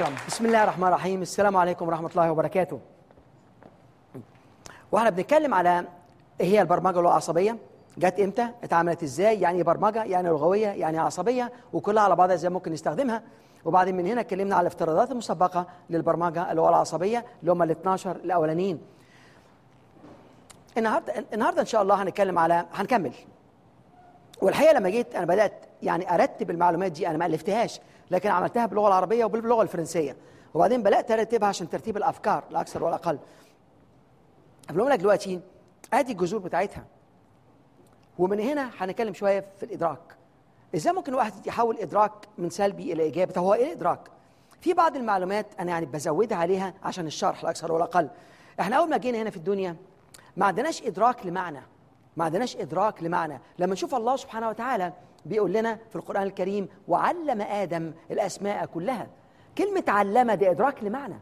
شكرا بسم الله الرحمن الرحيم السلام عليكم ورحمة الله وبركاته واحنا بنتكلم على ايه هي البرمجة العصبية جت امتى اتعملت ازاي يعني ايه برمجة يعني لغوية يعني عصبية وكلها على بعضها ازاي ممكن نستخدمها وبعدين من هنا اتكلمنا على الافتراضات المسبقة للبرمجة اللغة العصبية اللي هم ال 12 الاولانيين النهارده النهارده ان شاء الله هنتكلم على هنكمل والحقيقه لما جيت انا بدات يعني ارتب المعلومات دي انا ما الفتهاش لكن عملتها باللغه العربيه وباللغه الفرنسيه وبعدين بدات ارتبها عشان ترتيب الافكار لا اكثر ولا اقل بقول لك دلوقتي ادي الجذور بتاعتها ومن هنا هنتكلم شويه في الادراك ازاي ممكن الواحد يحول ادراك من سلبي الى ايجابي طب هو ايه الادراك في بعض المعلومات انا يعني بزودها عليها عشان الشرح لا اكثر ولا اقل احنا اول ما جينا هنا في الدنيا ما عندناش ادراك لمعنى ما عندناش ادراك لمعنى لما نشوف الله سبحانه وتعالى بيقول لنا في القران الكريم وعلم ادم الاسماء كلها كلمه علم دي ادراك لمعنى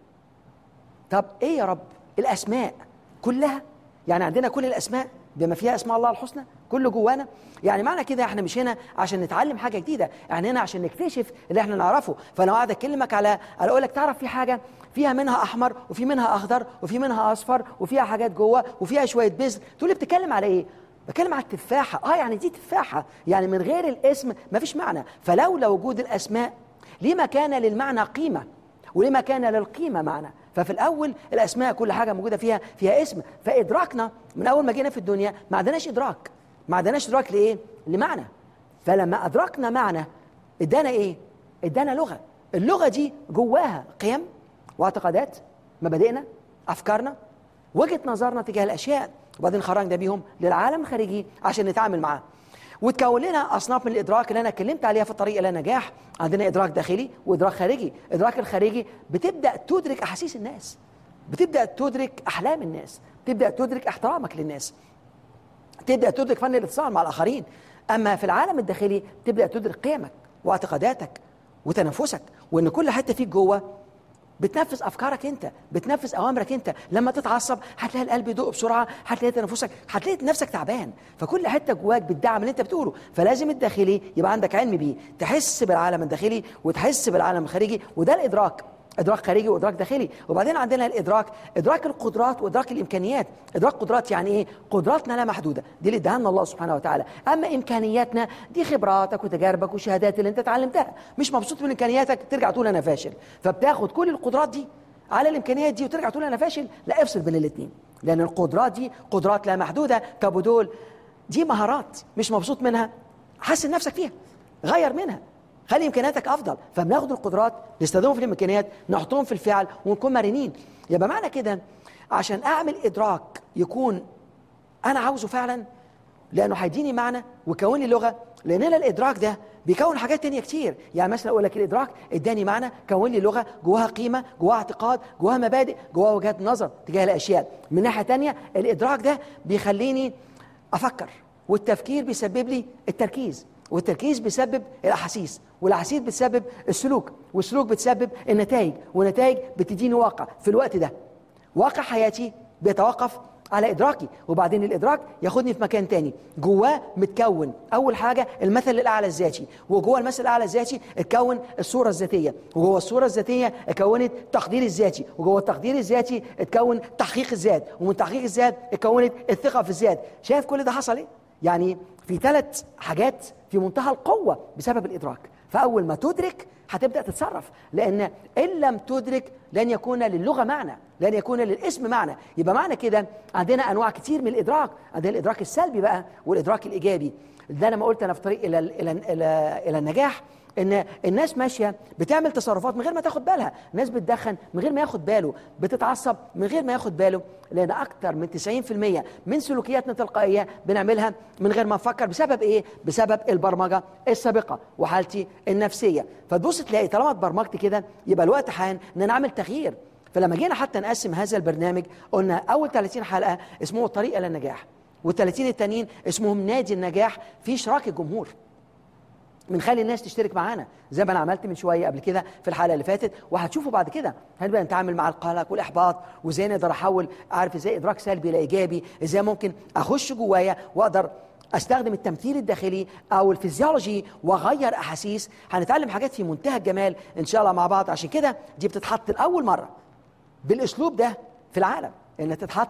طب ايه يا رب الاسماء كلها يعني عندنا كل الاسماء بما فيها اسماء الله الحسنى كله جوانا يعني معنى كده احنا مش هنا عشان نتعلم حاجه جديده احنا هنا عشان نكتشف اللي احنا نعرفه فانا قاعد اكلمك على على اقول لك تعرف في حاجه فيها منها احمر وفي منها اخضر وفي منها اصفر وفيها حاجات جوه وفيها شويه بذر تقول لي بتتكلم على ايه بتكلم على التفاحه اه يعني دي تفاحه يعني من غير الاسم مفيش معنى فلولا وجود الاسماء لما كان للمعنى قيمه ولما كان للقيمه معنى ففي الاول الاسماء كل حاجه موجوده فيها فيها اسم فادراكنا من اول ما جينا في الدنيا ما عندناش ادراك ما عندناش ادراك لايه لمعنى فلما ادركنا معنى ادانا ايه ادانا لغه اللغه دي جواها قيم واعتقادات مبادئنا افكارنا وجهه نظرنا تجاه الاشياء وبعدين خرجنا بيهم للعالم الخارجي عشان نتعامل معاه وتكون لنا اصناف من الادراك اللي انا اتكلمت عليها في الطريق الى النجاح عندنا ادراك داخلي وادراك خارجي الادراك الخارجي بتبدا تدرك احاسيس الناس بتبدا تدرك احلام الناس تبدا تدرك احترامك للناس تبدا تدرك فن الاتصال مع الاخرين اما في العالم الداخلي تبدا تدرك قيمك واعتقاداتك وتنفسك وان كل حته فيك جوه بتنفذ افكارك انت بتنفذ اوامرك انت لما تتعصب هتلاقي القلب يدق بسرعه هتلاقي تنفسك هتلاقي نفسك تعبان فكل حته جواك بتدعم اللي انت بتقوله فلازم الداخلي يبقى عندك علم بيه تحس بالعالم الداخلي وتحس بالعالم الخارجي وده الادراك ادراك خارجي وادراك داخلي وبعدين عندنا الادراك ادراك القدرات وادراك الامكانيات ادراك قدرات يعني ايه قدراتنا لا محدوده دي اللي اداها لنا الله سبحانه وتعالى اما امكانياتنا دي خبراتك وتجاربك والشهادات اللي انت اتعلمتها مش مبسوط من امكانياتك ترجع تقول انا فاشل فبتاخد كل القدرات دي على الامكانيات دي وترجع تقول انا فاشل لا افصل بين الاثنين لان القدرات دي قدرات لا محدوده طب ودول دي مهارات مش مبسوط منها حسن نفسك فيها غير منها خلي امكانياتك افضل فبناخد القدرات نستخدمهم في الامكانيات نحطهم في الفعل ونكون مرنين يبقى معنى كده عشان اعمل ادراك يكون انا عاوزه فعلا لانه هيديني معنى ويكون لي لغه لان انا الادراك ده بيكون حاجات تانية كتير يعني مثلا اقول لك الادراك اداني معنى كون لي لغه جواها قيمه جواها اعتقاد جواها مبادئ جواها وجهات نظر تجاه الاشياء من ناحيه تانية الادراك ده بيخليني افكر والتفكير بيسبب لي التركيز والتركيز بيسبب الاحاسيس والاحاسيس بتسبب السلوك والسلوك بتسبب النتائج والنتائج بتديني واقع في الوقت ده واقع حياتي بيتوقف على ادراكي وبعدين الادراك ياخدني في مكان تاني جواه متكون اول حاجه المثل الاعلى الذاتي وجوه المثل الاعلى الذاتي اتكون الصوره الذاتيه وجوه الصوره الذاتيه اتكونت التقدير الذاتي وجوه التقدير الذاتي اتكون تحقيق الذات ومن تحقيق الذات اتكونت الثقه في الذات شايف كل ده حصل ايه يعني في ثلاث حاجات في منتهى القوه بسبب الادراك فاول ما تدرك هتبدا تتصرف لان ان لم تدرك لن يكون للغه معنى لن يكون للاسم معنى يبقى معنى كده عندنا انواع كتير من الادراك عندنا الادراك السلبي بقى والادراك الايجابي ده انا ما قلت انا في طريق الى الى الى, إلى النجاح ان الناس ماشيه بتعمل تصرفات من غير ما تاخد بالها الناس بتدخن من غير ما ياخد باله بتتعصب من غير ما ياخد باله لان اكتر من 90% من سلوكياتنا التلقائيه بنعملها من غير ما نفكر بسبب ايه بسبب البرمجه السابقه وحالتي النفسيه فتبص تلاقي طالما اتبرمجت كده يبقى الوقت حان ان انا اعمل تغيير فلما جينا حتى نقسم هذا البرنامج قلنا اول 30 حلقه اسمه الطريق الى النجاح وال30 التانيين اسمهم نادي النجاح في اشراك الجمهور بنخلي الناس تشترك معانا زي ما انا عملت من شويه قبل كده في الحلقه اللي فاتت وهتشوفوا بعد كده هنبقى نتعامل مع القلق والاحباط وازاي نقدر احول اعرف ازاي ادراك سلبي الى ايجابي ازاي ممكن اخش جوايا واقدر استخدم التمثيل الداخلي او الفيزيولوجي واغير احاسيس هنتعلم حاجات في منتهى الجمال ان شاء الله مع بعض عشان كده دي بتتحط لاول مره بالاسلوب ده في العالم ان تتحط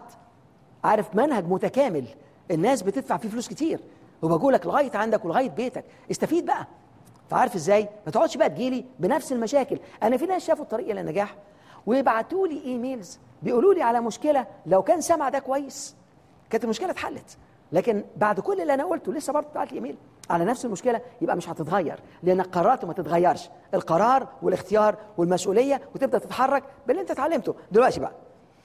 عارف منهج متكامل الناس بتدفع فيه فلوس كتير وبقول لك لغايه عندك ولغايه بيتك استفيد بقى فعارف ازاي ما تقعدش بقى تجيلي بنفس المشاكل انا في ناس شافوا الطريق الى النجاح ويبعتوا لي ايميلز بيقولوا لي على مشكله لو كان سمع ده كويس كانت المشكله اتحلت لكن بعد كل اللي انا قلته لسه برضه بعت لي ايميل على نفس المشكله يبقى مش هتتغير لانك قررت وما تتغيرش القرار والاختيار والمسؤوليه وتبدا تتحرك باللي انت اتعلمته دلوقتي بقى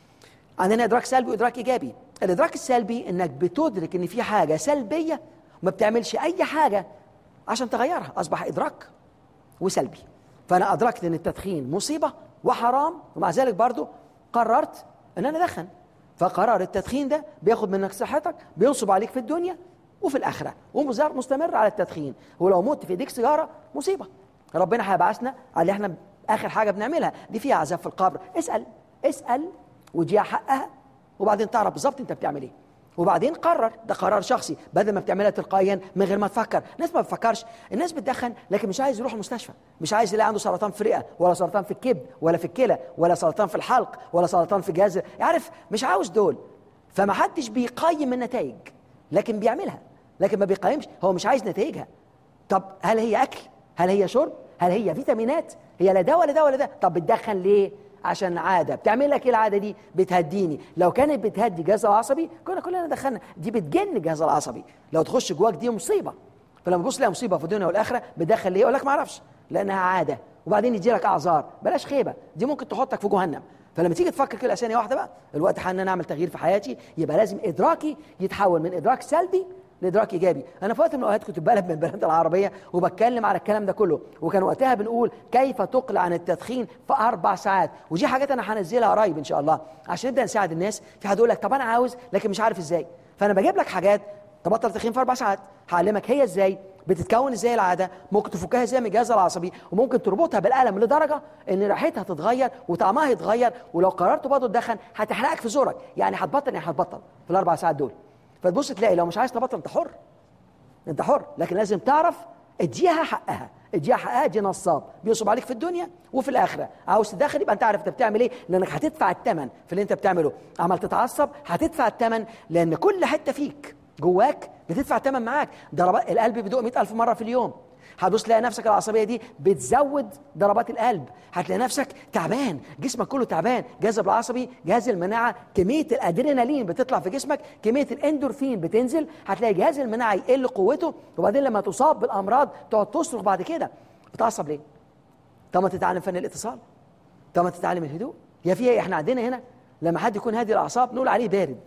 عندنا ادراك سلبي وادراك ايجابي الادراك السلبي انك بتدرك ان في حاجه سلبيه وما بتعملش اي حاجه عشان تغيرها اصبح ادراك وسلبي فانا ادركت ان التدخين مصيبه وحرام ومع ذلك برضو قررت ان انا ادخن فقرار التدخين ده بياخد منك صحتك بينصب عليك في الدنيا وفي الاخره ومزار مستمر على التدخين ولو مت في ايديك سيجاره مصيبه ربنا هيبعثنا على اللي احنا اخر حاجه بنعملها دي فيها عذاب في القبر اسال اسال وجيها حقها وبعدين تعرف بالظبط انت بتعمل ايه وبعدين قرر ده قرار شخصي بدل ما بتعملها تلقائيا من غير ما تفكر الناس ما بتفكرش الناس بتدخن لكن مش عايز يروح المستشفى مش عايز يلاقي عنده سرطان في الرئه ولا سرطان في الكبد ولا في الكلى ولا سرطان في الحلق ولا سرطان في الجهاز يعرف مش عاوز دول فما حدش بيقيم النتائج لكن بيعملها لكن ما بيقيمش هو مش عايز نتائجها طب هل هي اكل هل هي شرب هل هي فيتامينات هي لا ده ولا ده ولا ده طب بتدخن ليه عشان عاده بتعمل لك ايه العاده دي بتهديني لو كانت بتهدي الجهاز العصبي كنا كلنا دخلنا دي بتجن الجهاز العصبي لو تخش جواك دي مصيبه فلما تبص لها مصيبه في الدنيا والاخره بتدخل ليه يقول لك ما اعرفش لانها عاده وبعدين يجي لك اعذار بلاش خيبه دي ممكن تحطك في جهنم فلما تيجي تفكر كده ثانيه واحده بقى الوقت حان انا اعمل تغيير في حياتي يبقى لازم ادراكي يتحول من ادراك سلبي لادراك ايجابي انا في وقت من الاوقات كنت بقلب من البلد العربيه وبتكلم على الكلام ده كله وكان وقتها بنقول كيف تقلع عن التدخين في اربع ساعات ودي حاجات انا هنزلها قريب ان شاء الله عشان نبدا نساعد الناس في حد يقول لك طب انا عاوز لكن مش عارف ازاي فانا بجيب لك حاجات تبطل تدخين في اربع ساعات هعلمك هي ازاي بتتكون ازاي العاده ممكن تفكها ازاي من الجهاز العصبي وممكن تربطها بالقلم لدرجه ان ريحتها تتغير وطعمها يتغير ولو قررت برضه تدخن هتحرقك في زورك يعني هتبطل يعني هتبطل في الاربع ساعات دول فتبص تلاقي لو مش عايز تبطل انت حر انت حر لكن لازم تعرف اديها حقها اديها حقها دي نصاب بيصب عليك في الدنيا وفي الاخره عاوز تدخل يبقى انت عارف انت بتعمل ايه لانك هتدفع الثمن في اللي انت بتعمله عمال تتعصب هتدفع الثمن لان كل حته فيك جواك بتدفع الثمن معاك ضربات القلب بيدق 100000 مره في اليوم هتبص تلاقي نفسك العصبيه دي بتزود ضربات القلب هتلاقي نفسك تعبان جسمك كله تعبان جهاز العصبي جهاز المناعه كميه الادرينالين بتطلع في جسمك كميه الاندورفين بتنزل هتلاقي جهاز المناعه يقل قوته وبعدين لما تصاب بالامراض تقعد تصرخ بعد كده بتعصب ليه طب ما تتعلم فن الاتصال طب ما تتعلم الهدوء يا فيها إيه؟ احنا عندنا هنا لما حد يكون هادي الاعصاب نقول عليه بارد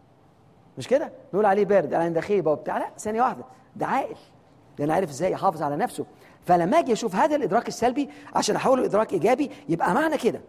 مش كده نقول عليه بارد انا ده خيبه وبتاع لا ثانيه واحده ده عاقل لان عارف ازاي يحافظ على نفسه فلما اجي اشوف هذا الادراك السلبي عشان احوله ادراك ايجابي يبقى معنى كده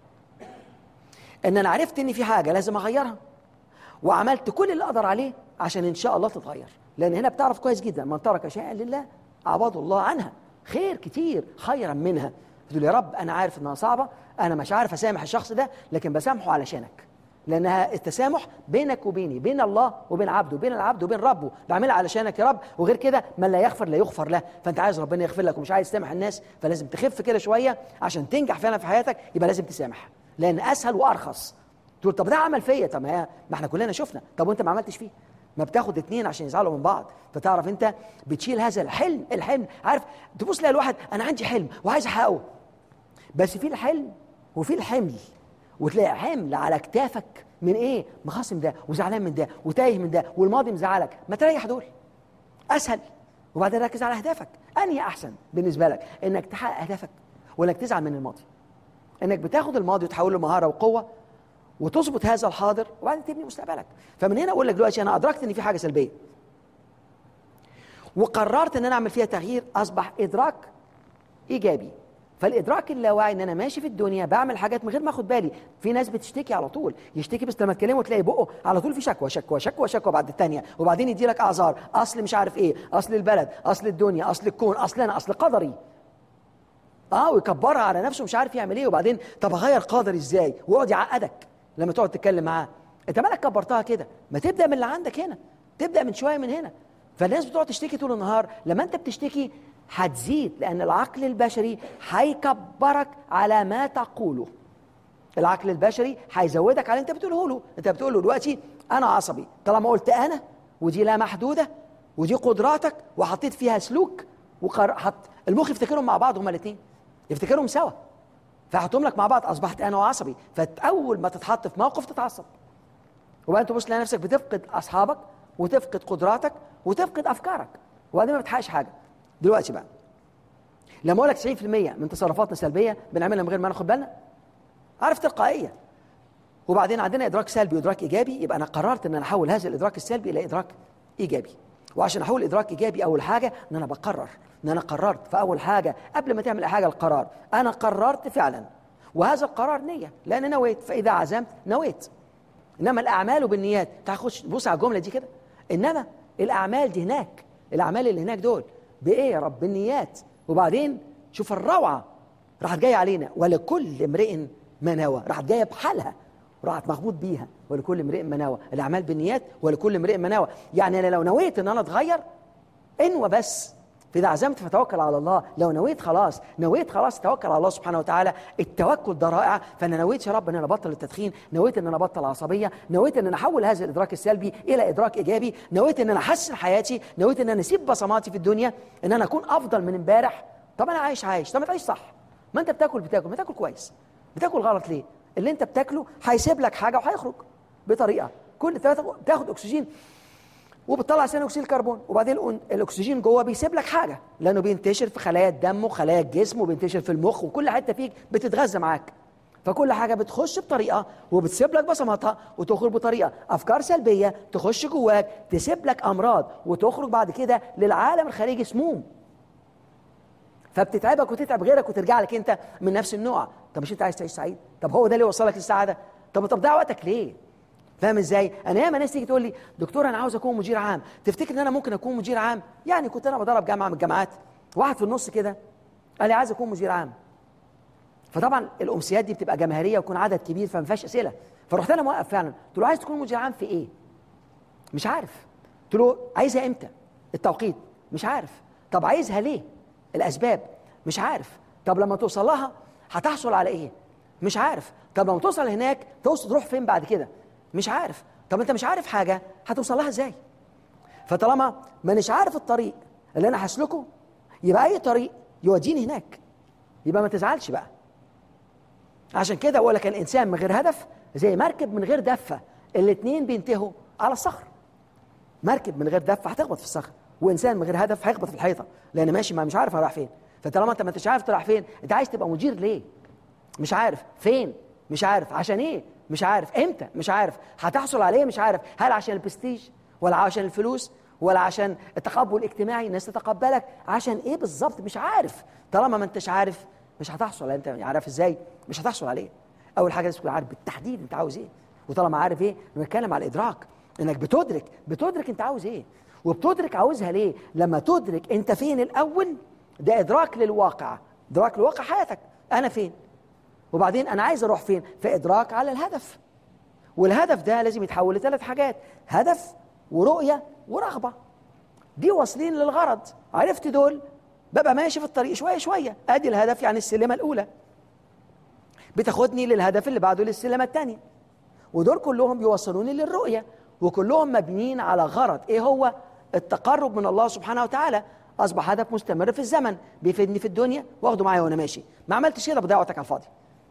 ان انا عرفت ان في حاجه لازم اغيرها وعملت كل اللي اقدر عليه عشان ان شاء الله تتغير لان هنا بتعرف كويس جدا من ترك شيئا لله عباد الله عنها خير كتير خيرا منها تقول يا رب انا عارف انها صعبه انا مش عارف اسامح الشخص ده لكن بسامحه علشانك لانها التسامح بينك وبيني بين الله وبين عبده بين العبد وبين ربه بعملها علشانك يا رب وغير كده من لا يغفر لا يغفر له فانت عايز ربنا يغفر لك ومش عايز تسامح الناس فلازم تخف كده شويه عشان تنجح فعلا في حياتك يبقى لازم تسامح لان اسهل وارخص تقول طب ده عمل فيا طب ما ما احنا كلنا شفنا طب وانت ما عملتش فيه ما بتاخد اتنين عشان يزعلوا من بعض فتعرف انت بتشيل هذا الحلم الحلم عارف تبص تلاقي الواحد انا عندي حلم وعايز احققه بس في الحلم وفي الحمل وتلاقي حمل على كتافك من ايه مخاصم ده وزعلان من ده وتايه من ده والماضي مزعلك ما تريح دول اسهل وبعدين ركز على اهدافك انهي احسن بالنسبه لك انك تحقق اهدافك ولا انك تزعل من الماضي انك بتاخد الماضي وتحوله لمهاره وقوه وتظبط هذا الحاضر وبعدين تبني مستقبلك فمن هنا اقول لك دلوقتي انا ادركت ان في حاجه سلبيه وقررت ان انا اعمل فيها تغيير اصبح ادراك ايجابي فالادراك اللاواعي ان انا ماشي في الدنيا بعمل حاجات من غير ما اخد بالي في ناس بتشتكي على طول يشتكي بس لما تكلمه تلاقي بقه على طول في شكوى شكوى شكوى شكوى بعد الثانيه وبعدين يدي لك اعذار اصل مش عارف ايه اصل البلد اصل الدنيا اصل الكون اصل انا اصل قدري اه ويكبرها على نفسه مش عارف يعمل ايه وبعدين طب اغير قدري ازاي ويقعد يعقدك لما تقعد تتكلم معاه انت مالك كبرتها كده ما تبدا من اللي عندك هنا تبدا من شويه من هنا فالناس بتقعد تشتكي طول النهار لما انت بتشتكي هتزيد لان العقل البشري هيكبرك على ما تقوله العقل البشري هيزودك على اللي انت بتقوله له انت بتقول له دلوقتي انا عصبي طالما قلت انا ودي لا محدوده ودي قدراتك وحطيت فيها سلوك وقر... حط المخ يفتكرهم مع بعض هما الاثنين يفتكرهم سوا فحطهم لك مع بعض اصبحت انا وعصبي فاول ما تتحط في موقف تتعصب وبعدين تبص تلاقي نفسك بتفقد اصحابك وتفقد قدراتك وتفقد افكارك وبعدين ما بتحققش حاجه دلوقتي بقى لما اقول لك 90% من تصرفاتنا سلبيه بنعملها من غير ما ناخد بالنا عارف تلقائيه وبعدين عندنا ادراك سلبي وادراك ايجابي يبقى انا قررت ان انا احول هذا الادراك السلبي الى ادراك ايجابي وعشان احول ادراك ايجابي اول حاجه ان انا بقرر ان انا قررت فاول حاجه قبل ما تعمل اي حاجه القرار انا قررت فعلا وهذا القرار نيه لان نويت فاذا عزمت نويت انما الاعمال بالنيات تعال خش بص على الجمله دي كده انما الاعمال دي هناك الاعمال اللي هناك دول بايه يا رب بالنيات وبعدين شوف الروعه راحت جايه علينا ولكل امرئ ما نوى راحت جايه بحالها راحت مخبوط بيها ولكل امرئ ما نوى الاعمال بالنيات ولكل امرئ ما نوى يعني انا لو نويت ان انا اتغير انوى بس فإذا عزمت فتوكل على الله لو نويت خلاص نويت خلاص توكل على الله سبحانه وتعالى التوكل ده رائع فأنا نويت يا رب أن أنا أبطل التدخين نويت أن أنا أبطل عصبية نويت أن أنا أحول هذا الإدراك السلبي إلى إدراك إيجابي نويت أن أنا أحسن حياتي نويت أن أنا أسيب بصماتي في الدنيا أن أنا أكون أفضل من امبارح طب أنا عايش عايش طب ما تعيش صح ما أنت بتاكل بتاكل ما تاكل كويس بتاكل غلط ليه اللي أنت بتاكله هيسيب لك حاجة وهيخرج بطريقة كل ثلاثة تاخد أكسجين وبتطلع ثاني اكسيد الكربون وبعدين الاكسجين جوه بيسيب لك حاجه لانه بينتشر في خلايا الدم وخلايا الجسم وبينتشر في المخ وكل حته فيك بتتغذى معاك فكل حاجه بتخش بطريقه وبتسيب لك بصماتها وتخرج بطريقه افكار سلبيه تخش جواك تسيب لك امراض وتخرج بعد كده للعالم الخارجي سموم فبتتعبك وتتعب غيرك وترجع لك انت من نفس النوع طب مش انت عايز تعيش سعيد طب هو ده اللي يوصلك للسعاده طب طب ضيع وقتك ليه فاهم ازاي انا ياما ناس تيجي تقول لي دكتور انا عاوز اكون مدير عام تفتكر ان انا ممكن اكون مدير عام يعني كنت انا بدرب جامعه من الجامعات واحد في النص كده قال لي عايز اكون مدير عام فطبعا الامسيات دي بتبقى جماهيريه ويكون عدد كبير فما فيهاش اسئله فرحت انا موقف فعلا قلت له عايز تكون مدير عام في ايه مش عارف قلت له عايزها امتى التوقيت مش عارف طب عايزها ليه الاسباب مش عارف طب لما توصل لها هتحصل على ايه مش عارف طب لما توصل هناك توصل تروح فين بعد كده مش عارف طب انت مش عارف حاجه هتوصل لها ازاي فطالما مانيش عارف الطريق اللي انا هسلكه يبقى اي طريق يوديني هناك يبقى ما تزعلش بقى عشان كده بقول لك الانسان من غير هدف زي مركب من غير دفه الاثنين بينتهوا على الصخر مركب من غير دفه هتخبط في الصخر وانسان من غير هدف هيخبط في الحيطه لان ماشي ما مش عارف رايح فين فطالما انت ما انتش عارف تروح فين انت عايز تبقى مدير ليه مش عارف فين مش عارف عشان ايه مش عارف امتى مش عارف هتحصل عليه مش عارف هل عشان البستيج ولا عشان الفلوس ولا عشان التقبل الاجتماعي الناس تتقبلك عشان ايه بالظبط مش عارف طالما ما انتش عارف مش هتحصل انت عارف ازاي مش هتحصل عليه اول حاجه لازم تكون عارف بالتحديد انت عاوز ايه وطالما عارف ايه بنتكلم على الادراك انك بتدرك بتدرك انت عاوز ايه وبتدرك عاوزها ليه لما تدرك انت فين الاول ده ادراك للواقع ادراك لواقع حياتك انا فين وبعدين انا عايز اروح فين في ادراك على الهدف والهدف ده لازم يتحول لثلاث حاجات هدف ورؤيه ورغبه دي واصلين للغرض عرفت دول ببقى ماشي في الطريق شويه شويه ادي الهدف يعني السلمه الاولى بتاخدني للهدف اللي بعده للسلمه الثانيه ودول كلهم بيوصلوني للرؤيه وكلهم مبنيين على غرض ايه هو التقرب من الله سبحانه وتعالى اصبح هدف مستمر في الزمن بيفيدني في الدنيا واخده معايا وانا ماشي ما عملتش كده بضيع وقتك على الفاضي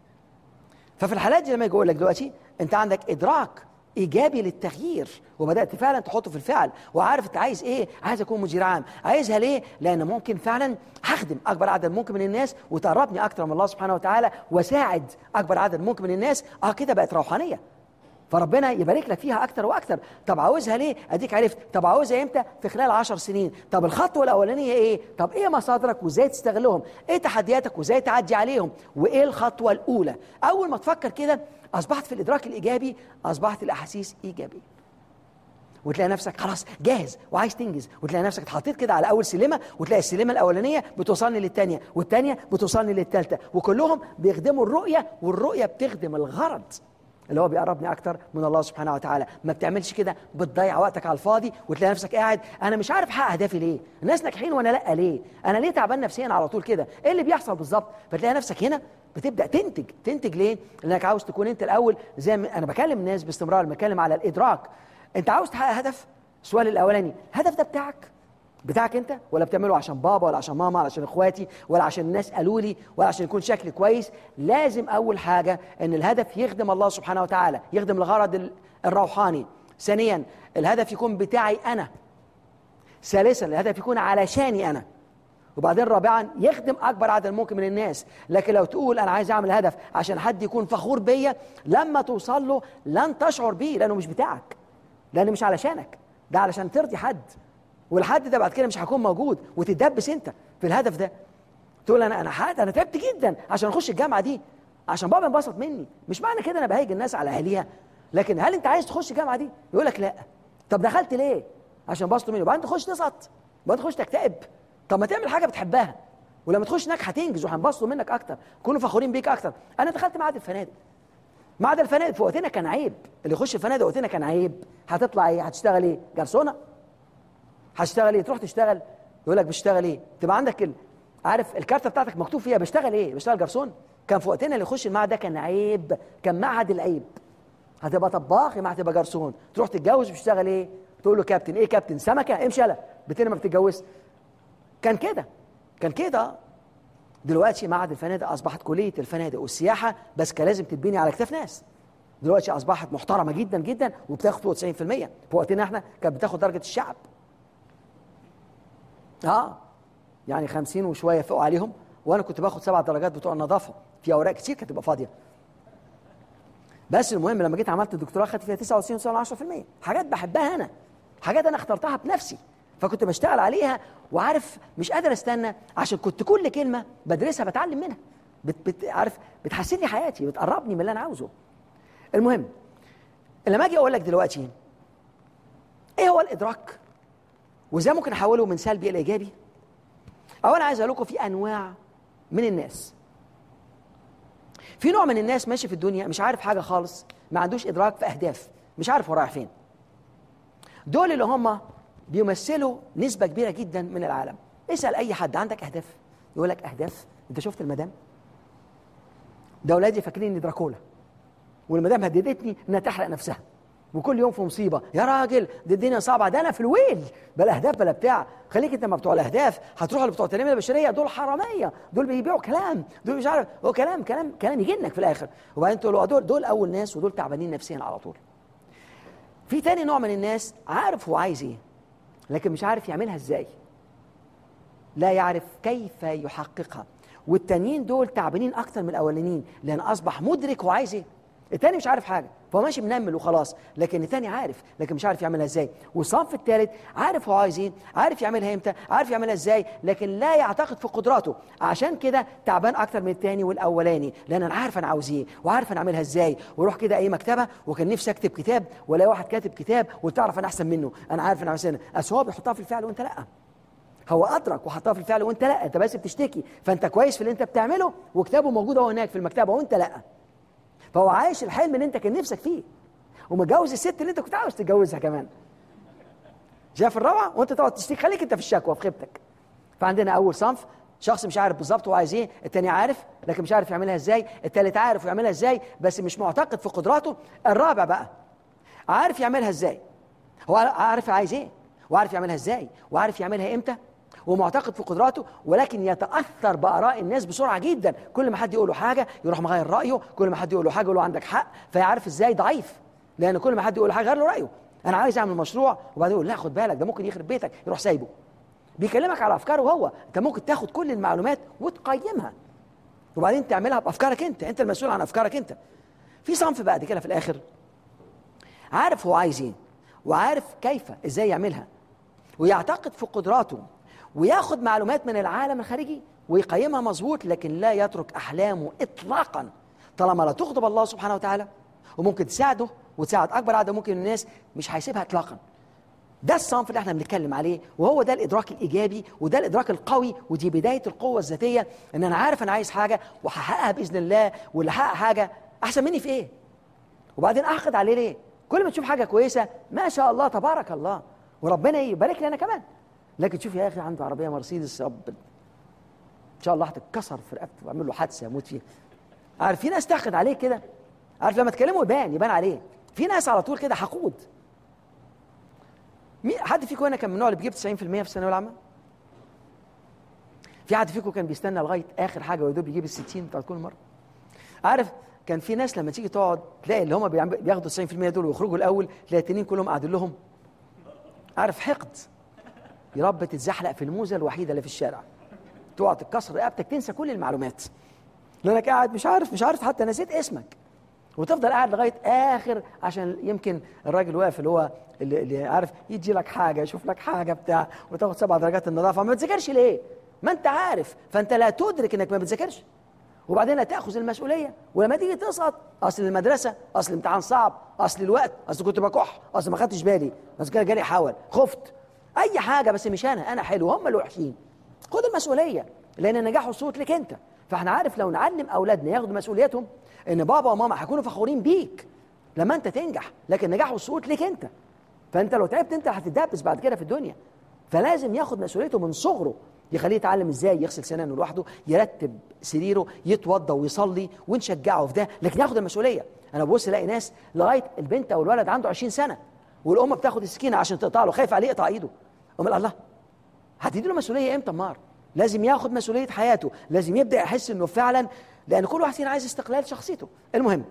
ففي الحالات دي لما يجي يقول لك دلوقتي انت عندك ادراك ايجابي للتغيير وبدات فعلا تحطه في الفعل وعارف انت عايز ايه عايز اكون مدير عام عايزها ليه لان ممكن فعلا هخدم اكبر عدد ممكن من الناس وتقربني اكتر من الله سبحانه وتعالى واساعد اكبر عدد ممكن من الناس اه كده بقت روحانيه فربنا يبارك لك فيها اكتر واكتر طب عاوزها ليه اديك عرفت طب عاوزها امتى في خلال عشر سنين طب الخطوه الاولانيه ايه طب ايه مصادرك وازاي تستغلهم ايه تحدياتك وازاي تعدي عليهم وايه الخطوه الاولى اول ما تفكر كده اصبحت في الادراك الايجابي اصبحت الاحاسيس ايجابيه وتلاقي نفسك خلاص جاهز وعايز تنجز وتلاقي نفسك اتحطيت كده على اول سلمه وتلاقي السلمه الاولانيه بتوصلني للثانيه والثانيه بتوصلني للثالثه وكلهم بيخدموا الرؤيه والرؤيه بتخدم الغرض اللي هو بيقربني اكتر من الله سبحانه وتعالى ما بتعملش كده بتضيع وقتك على الفاضي وتلاقي نفسك قاعد انا مش عارف احقق اهدافي ليه الناس ناجحين وانا لا ليه انا ليه تعبان نفسيا على طول كده ايه اللي بيحصل بالظبط فتلاقي نفسك هنا بتبدا تنتج تنتج ليه لانك عاوز تكون انت الاول زي ما انا بكلم الناس باستمرار بتكلم على الادراك انت عاوز تحقق هدف السؤال الاولاني الهدف ده بتاعك بتاعك انت ولا بتعمله عشان بابا ولا عشان ماما ولا عشان اخواتي ولا عشان الناس قالوا لي ولا عشان يكون شكلي كويس لازم اول حاجه ان الهدف يخدم الله سبحانه وتعالى يخدم الغرض الروحاني ثانيا الهدف يكون بتاعي انا ثالثا الهدف يكون علشاني انا وبعدين رابعا يخدم اكبر عدد ممكن من الناس لكن لو تقول انا عايز اعمل هدف عشان حد يكون فخور بيا لما توصل له لن تشعر بيه لانه مش بتاعك لانه مش علشانك ده علشان ترضي حد والحد ده بعد كده مش هيكون موجود وتدبس انت في الهدف ده تقول انا انا حد انا تعبت جدا عشان اخش الجامعه دي عشان بابا انبسط مني مش معنى كده انا بهيج الناس على اهاليها لكن هل انت عايز تخش الجامعه دي يقول لك لا طب دخلت ليه عشان انبسطوا مني وبعدين تخش تسقط وبعدين تخش تكتئب طب ما تعمل حاجه بتحبها ولما تخش هناك هتنجز وهينبسطوا منك اكتر كونوا فخورين بيك اكتر انا دخلت معهد الفنادق معهد الفنادق في وقتنا كان عيب اللي يخش الفنادق وقتنا كان عيب هتطلع ايه هتشتغل ايه جرسونه هتشتغل ايه تروح تشتغل يقول لك بشتغل ايه تبقى عندك ال... عارف الكارته بتاعتك مكتوب فيها بشتغل ايه بشتغل جرسون كان في وقتنا اللي يخش المعهد ده كان عيب كان معهد العيب هتبقى طباخ ما هتبقى جرسون تروح تتجوز بتشتغل ايه تقول له كابتن ايه كابتن سمكه امشي يلا بتنا ما بتتجوز كان كده كان كده دلوقتي معهد الفنادق اصبحت كليه الفنادق والسياحه بس كان لازم تتبني على كتاف ناس دلوقتي اصبحت محترمه جدا جدا وبتاخد فوق 90% في وقتنا احنا كانت بتاخد درجه الشعب اه يعني 50 وشويه فوق عليهم وانا كنت باخد سبع درجات بتوع النظافه في اوراق كتير كانت تبقى فاضيه بس المهم لما جيت عملت الدكتوراه خدت فيها 99 10% حاجات بحبها انا حاجات انا اخترتها بنفسي فكنت بشتغل عليها وعارف مش قادر استنى عشان كنت كل كلمه بدرسها بتعلم منها بت بت عارف بتحسن لي حياتي بتقربني من اللي انا عاوزه المهم لما اجي اقول لك دلوقتي ايه هو الادراك وازاي ممكن احوله من سلبي الى ايجابي اولا عايز اقول لكم في انواع من الناس في نوع من الناس ماشي في الدنيا مش عارف حاجه خالص ما عندوش ادراك في اهداف مش عارف هو رايح فين دول اللي هم بيمثلوا نسبه كبيره جدا من العالم اسال اي حد عندك اهداف يقول لك اهداف انت شفت المدام ده اولادي فاكرين دراكولا والمدام هددتني انها تحرق نفسها وكل يوم في مصيبه يا راجل دي الدنيا صعبه ده انا في الويل بلا اهداف بلا بتاع خليك انت ما بتوع الاهداف هتروح لبتوع التنميه البشريه دول حراميه دول بيبيعوا كلام دول مش عارف هو كلام كلام كلام يجنك في الاخر وبعدين تقول له دول دول اول ناس ودول تعبانين نفسيا على طول في تاني نوع من الناس عارف هو عايز ايه لكن مش عارف يعملها ازاي لا يعرف كيف يحققها والتانيين دول تعبانين اكتر من الاولانيين لان اصبح مدرك هو عايز ايه التاني مش عارف حاجه فهو ماشي منمل وخلاص لكن التاني عارف لكن مش عارف يعملها ازاي والصنف الثالث عارف هو عايز ايه عارف يعملها امتى عارف يعملها ازاي لكن لا يعتقد في قدراته عشان كده تعبان اكتر من الثاني والاولاني لان انا عارف انا عاوز ايه وعارف انا اعملها ازاي واروح كده اي مكتبه وكان نفسي اكتب كتاب ولا واحد كاتب كتاب وتعرف انا احسن منه انا عارف انا عاوز اصل هو بيحطها في الفعل وانت لا هو ادرك وحطها في الفعل وانت لا انت بس بتشتكي فانت كويس في اللي انت بتعمله وكتابه موجود اهو هناك في المكتبه وانت لا فهو عايش الحلم اللي انت كان نفسك فيه ومتجوز الست اللي انت كنت عاوز تتجوزها كمان شايف الروعه وانت تقعد تشتكي خليك انت في الشكوى في خيبتك فعندنا اول صنف شخص مش عارف بالظبط هو عايز ايه التاني عارف لكن مش عارف يعملها ازاي التالت عارف ويعملها ازاي بس مش معتقد في قدراته الرابع بقى عارف يعملها ازاي هو عارف عايز ايه وعارف يعملها ازاي وعارف يعملها امتى ومعتقد في قدراته ولكن يتاثر باراء الناس بسرعه جدا كل ما حد يقول له حاجه يروح مغير رايه كل ما حد يقول له حاجه يقول له عندك حق فيعرف ازاي ضعيف لان كل ما حد يقول له حاجه غير له رايه انا عايز اعمل مشروع وبعدين يقول لا خد بالك ده ممكن يخرب بيتك يروح سايبه بيكلمك على افكاره هو انت ممكن تاخد كل المعلومات وتقيمها وبعدين تعملها بافكارك انت انت المسؤول عن افكارك انت في صنف بعد كده في الاخر عارف هو عايز ايه وعارف كيف ازاي يعملها ويعتقد في قدراته وياخد معلومات من العالم الخارجي ويقيمها مظبوط لكن لا يترك احلامه اطلاقا طالما لا تغضب الله سبحانه وتعالى وممكن تساعده وتساعد اكبر عدد ممكن من الناس مش هيسيبها اطلاقا ده الصنف اللي احنا بنتكلم عليه وهو ده الادراك الايجابي وده الادراك القوي ودي بدايه القوه الذاتيه ان انا عارف انا عايز حاجه وهحققها باذن الله واللي حقق حاجه احسن مني في ايه وبعدين احقد عليه ليه كل ما تشوف حاجه كويسه ما شاء الله تبارك الله وربنا يبارك لي انا كمان لكن تشوف يا اخي عنده عربيه مرسيدس رب ان شاء الله هتتكسر في رقبته واعمل له حادثه يموت فيها عارف في ناس تاخد عليه كده عارف لما تكلمه يبان يبان عليه في ناس على طول كده حقود مين حد فيكم هنا كان من النوع اللي بيجيب 90% في الثانويه العامه في حد فيكم كان بيستنى لغايه اخر حاجه ويدوب يجيب ال 60 بتاعت كل مره عارف كان في ناس لما تيجي تقعد تلاقي اللي هم بياخدوا 90% دول ويخرجوا الاول تلاقي التانيين كلهم قاعدين لهم عارف حقد يا رب تتزحلق في الموزه الوحيده اللي في الشارع تقعد تتكسر رقبتك تنسى كل المعلومات لانك قاعد مش عارف مش عارف حتى نسيت اسمك وتفضل قاعد لغايه اخر عشان يمكن الراجل واقف اللي هو اللي, اللي عارف يجي لك حاجه يشوف لك حاجه بتاع وتاخد سبع درجات النظافه ما بتذاكرش ليه؟ ما انت عارف فانت لا تدرك انك ما بتذاكرش وبعدين لا تاخذ المسؤوليه ولما تيجي تسقط اصل المدرسه اصل الامتحان صعب اصل الوقت اصل كنت بكح اصل ما خدتش بالي اصل كده جالي حول خفت اي حاجه بس مش انا انا حلو هم اللي وحشين خد المسؤوليه لان النجاح والصوت لك انت فاحنا عارف لو نعلم اولادنا ياخدوا مسؤوليتهم ان بابا وماما هيكونوا فخورين بيك لما انت تنجح لكن النجاح والصوت لك انت فانت لو تعبت انت هتتدبس بعد كده في الدنيا فلازم ياخد مسؤوليته من صغره يخليه يتعلم ازاي يغسل سنانه لوحده يرتب سريره يتوضى ويصلي ونشجعه في ده لكن ياخد المسؤوليه انا ببص الاقي ناس لغايه البنت او الولد عنده 20 سنه والام بتاخد السكينه عشان تقطع له خايف عليه يقطع ايده امال الله هتدي له مسؤوليه امتى مار لازم ياخد مسؤوليه حياته لازم يبدا يحس انه فعلا لان كل واحد فينا عايز استقلال شخصيته المهم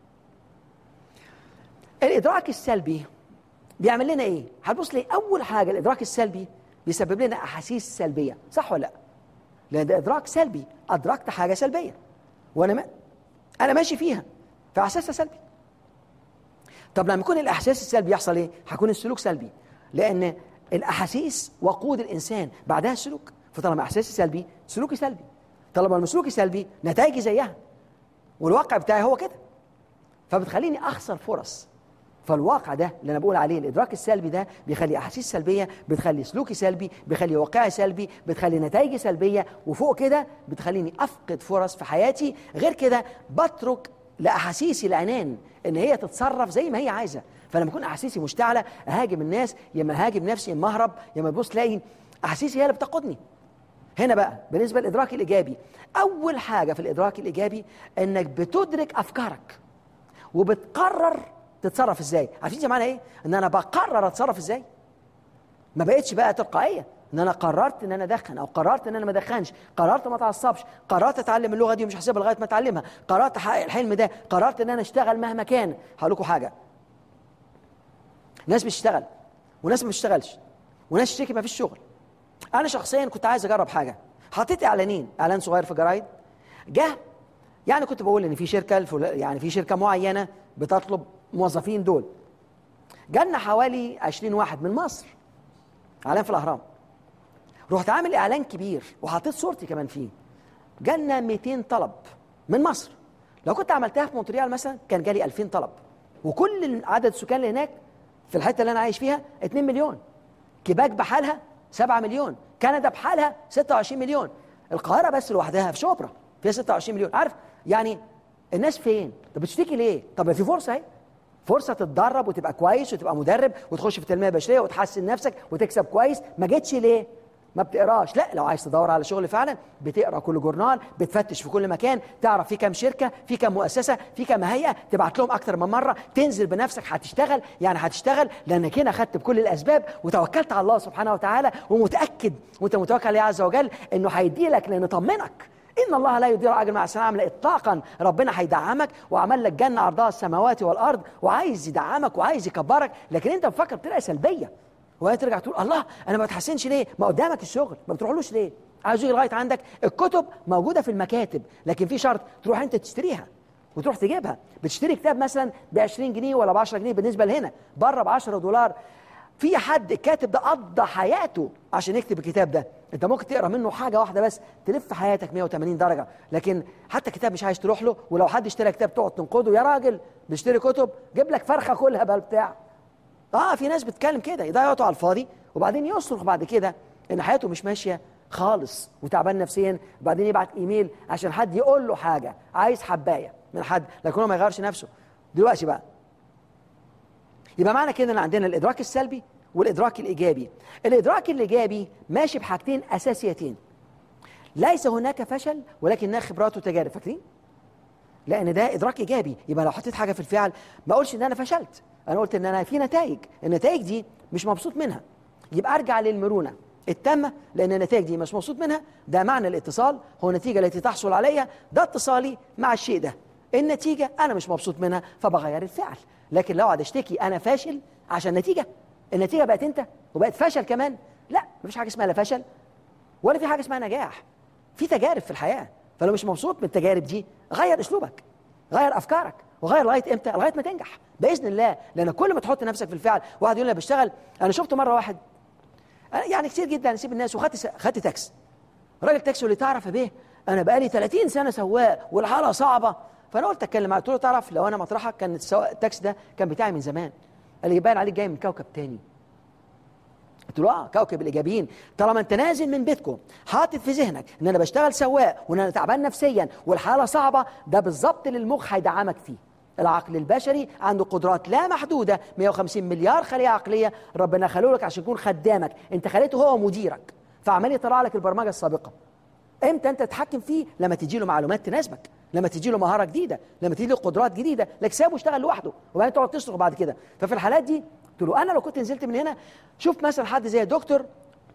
الادراك السلبي بيعمل لنا ايه هتبص لي اول حاجه الادراك السلبي بيسبب لنا احاسيس سلبيه صح ولا لا لان ده ادراك سلبي ادركت حاجه سلبيه وانا ما انا ماشي فيها فاحساسها سلبي طب لما يكون الاحساس السلبي يحصل ايه هيكون السلوك سلبي لان الاحاسيس وقود الانسان بعدها السلوك فطالما احساسي سلبي سلوكي سلبي طالما سلوكي سلبي نتائجي زيها والواقع بتاعي هو كده فبتخليني اخسر فرص فالواقع ده اللي انا بقول عليه الادراك السلبي ده بيخلي احاسيس سلبيه بتخلي سلوكي سلبي بيخلي واقعي سلبي بتخلي نتائجي سلبيه وفوق كده بتخليني افقد فرص في حياتي غير كده بترك لاحاسيسي العنان ان هي تتصرف زي ما هي عايزه فلما اكون احاسيسي مشتعله اهاجم الناس يا اما اهاجم نفسي يا اما اهرب يا اما تبص تلاقي احاسيسي هي اللي بتقودني هنا بقى بالنسبه للادراك الايجابي اول حاجه في الادراك الايجابي انك بتدرك افكارك وبتقرر تتصرف ازاي عارفين زي معنى ايه ان انا بقرر اتصرف ازاي ما بقتش بقى تلقائيه ان انا قررت ان انا ادخن او قررت ان انا ما ادخنش قررت ما اتعصبش قررت اتعلم اللغه دي ومش هسيبها لغايه ما اتعلمها قررت احقق الحلم ده قررت ان انا اشتغل مهما كان هقول لكم حاجه ناس بتشتغل وناس ما بتشتغلش وناس تشتكي ما فيش شغل انا شخصيا كنت عايز اجرب حاجه حطيت اعلانين اعلان صغير في جرايد جه يعني كنت بقول ان في شركه يعني في شركه معينه بتطلب موظفين دول جالنا حوالي 20 واحد من مصر اعلان في الاهرام رحت عامل اعلان كبير وحطيت صورتي كمان فيه جالنا 200 طلب من مصر لو كنت عملتها في مونتريال مثلا كان جالي 2000 طلب وكل عدد السكان اللي هناك في الحته اللي انا عايش فيها 2 مليون كيباك بحالها 7 مليون كندا بحالها 26 مليون القاهره بس لوحدها في شبرا فيها 26 مليون عارف يعني الناس فين طب بتشتكي ليه طب في فرصه اهي فرصه تتدرب وتبقى كويس وتبقى مدرب وتخش في التنميه البشريه وتحسن نفسك وتكسب كويس ما جيتش ليه ما بتقراش لا لو عايز تدور على شغل فعلا بتقرا كل جورنال بتفتش في كل مكان تعرف في كام شركه في كام مؤسسه في كام هيئه تبعت لهم اكتر من مره تنزل بنفسك هتشتغل يعني هتشتغل لانك هنا خدت بكل الاسباب وتوكلت على الله سبحانه وتعالى ومتاكد وانت متوكل عليه عز وجل انه هيدي لك لان طمنك ان الله لا يضيع اجر مع السلامه لا اطلاقا ربنا هيدعمك وعمل لك جنه عرضها السماوات والارض وعايز يدعمك وعايز يكبرك لكن انت بتفكر بطريقه سلبيه وهي ترجع تقول الله انا ما بتحسنش ليه ما قدامك الشغل ما بتروحلوش ليه عايز يجي لغايه عندك الكتب موجوده في المكاتب لكن في شرط تروح انت تشتريها وتروح تجيبها بتشتري كتاب مثلا ب 20 جنيه ولا ب 10 جنيه بالنسبه لهنا بره ب 10 دولار في حد الكاتب ده قضى حياته عشان يكتب الكتاب ده انت ممكن تقرا منه حاجه واحده بس تلف حياتك 180 درجه لكن حتى كتاب مش عايز تروح له ولو حد اشترى كتاب تقعد تنقده يا راجل بيشتري كتب جيب لك فرخه كلها بقى بتاع اه في ناس بتتكلم كده يضيع وقته على الفاضي وبعدين يصرخ بعد كده ان حياته مش ماشيه خالص وتعبان نفسيا وبعدين يبعت ايميل عشان حد يقول له حاجه عايز حبايه من حد لكن هو ما يغيرش نفسه دلوقتي بقى يبقى معنى كده ان عندنا الادراك السلبي والادراك الايجابي الادراك الايجابي ماشي بحاجتين اساسيتين ليس هناك فشل ولكن هناك خبرات وتجارب فاكرين لان ده ادراك ايجابي يبقى لو حطيت حاجه في الفعل ما اقولش ان انا فشلت انا قلت ان انا في نتائج النتائج دي مش مبسوط منها يبقى ارجع للمرونه التامه لان النتائج دي مش مبسوط منها ده معنى الاتصال هو النتيجه التي تحصل عليها ده اتصالي مع الشيء ده النتيجه انا مش مبسوط منها فبغير الفعل لكن لو اقعد اشتكي انا فاشل عشان نتيجه النتيجه بقت انت وبقت فشل كمان لا مفيش حاجه اسمها لا فشل ولا في حاجه اسمها نجاح في تجارب في الحياه فلو مش مبسوط من التجارب دي غير اسلوبك غير افكارك وغير لغايه امتى لغايه ما تنجح باذن الله لان كل ما تحط نفسك في الفعل واحد يقول لي بشتغل انا شفت مره واحد يعني كتير جدا اسيب الناس وخدت خدت تاكس راجل تاكسي اللي تعرف يا بيه انا بقالي 30 سنه سواق والحاله صعبه فانا قلت اتكلم معاه قلت له تعرف لو انا مطرحك كان السواق التاكسي ده كان بتاعي من زمان قال لي يبان عليك جاي من كوكب تاني قلت له اه كوكب الايجابيين طالما انت نازل من بيتكم حاطط في ذهنك ان انا بشتغل سواق وان انا تعبان نفسيا والحاله صعبه ده بالظبط اللي المخ هيدعمك فيه العقل البشري عنده قدرات لا محدودة 150 مليار خلية عقلية ربنا خلوه لك عشان يكون خدامك انت خليته هو مديرك فعمال يطلع لك البرمجة السابقة امتى انت تتحكم فيه لما تجي له معلومات تناسبك لما تجي له مهارة جديدة لما تجي له قدرات جديدة لك سابه يشتغل لوحده وبعدين تقعد تصرخ بعد كده ففي الحالات دي قلت له انا لو كنت نزلت من هنا شوف مثلا حد زي دكتور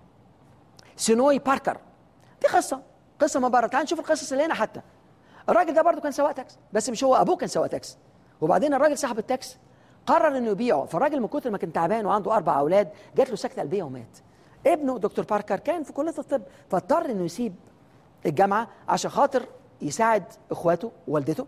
سينوي باركر دي قصة قصة من بره تعال نشوف القصص اللي هنا حتى الراجل ده برضه كان سواق تاكس بس مش هو ابوه كان سواق تاكس وبعدين الراجل صاحب التاكس قرر انه يبيعه فالراجل من كتر ما كان تعبان وعنده اربع اولاد جات له سكته قلبيه ومات ابنه دكتور باركر كان في كليه الطب فاضطر انه يسيب الجامعه عشان خاطر يساعد اخواته ووالدته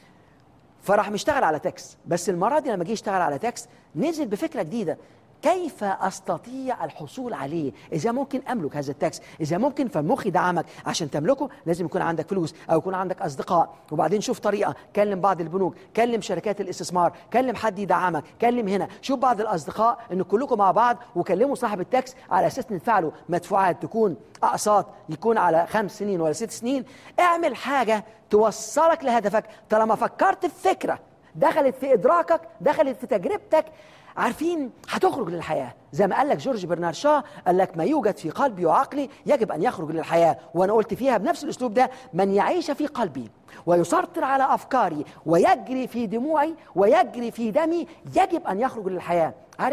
فراح مشتغل على تاكس بس المره دي لما جه يشتغل على تاكس نزل بفكره جديده كيف استطيع الحصول عليه اذا ممكن املك هذا التاكس اذا ممكن فالمخ يدعمك عشان تملكه لازم يكون عندك فلوس او يكون عندك اصدقاء وبعدين شوف طريقه كلم بعض البنوك كلم شركات الاستثمار كلم حد يدعمك كلم هنا شوف بعض الاصدقاء ان كلكم مع بعض وكلموا صاحب التاكس على اساس ندفع مدفوعات تكون اقساط يكون على خمس سنين ولا ست سنين اعمل حاجه توصلك لهدفك طالما فكرت في فكره دخلت في ادراكك دخلت في تجربتك عارفين هتخرج للحياة زي ما قال لك جورج برنار شاه قال لك ما يوجد في قلبي وعقلي يجب أن يخرج للحياة وأنا قلت فيها بنفس الأسلوب ده من يعيش في قلبي ويسيطر على أفكاري ويجري في دموعي ويجري في دمي يجب أن يخرج للحياة عارف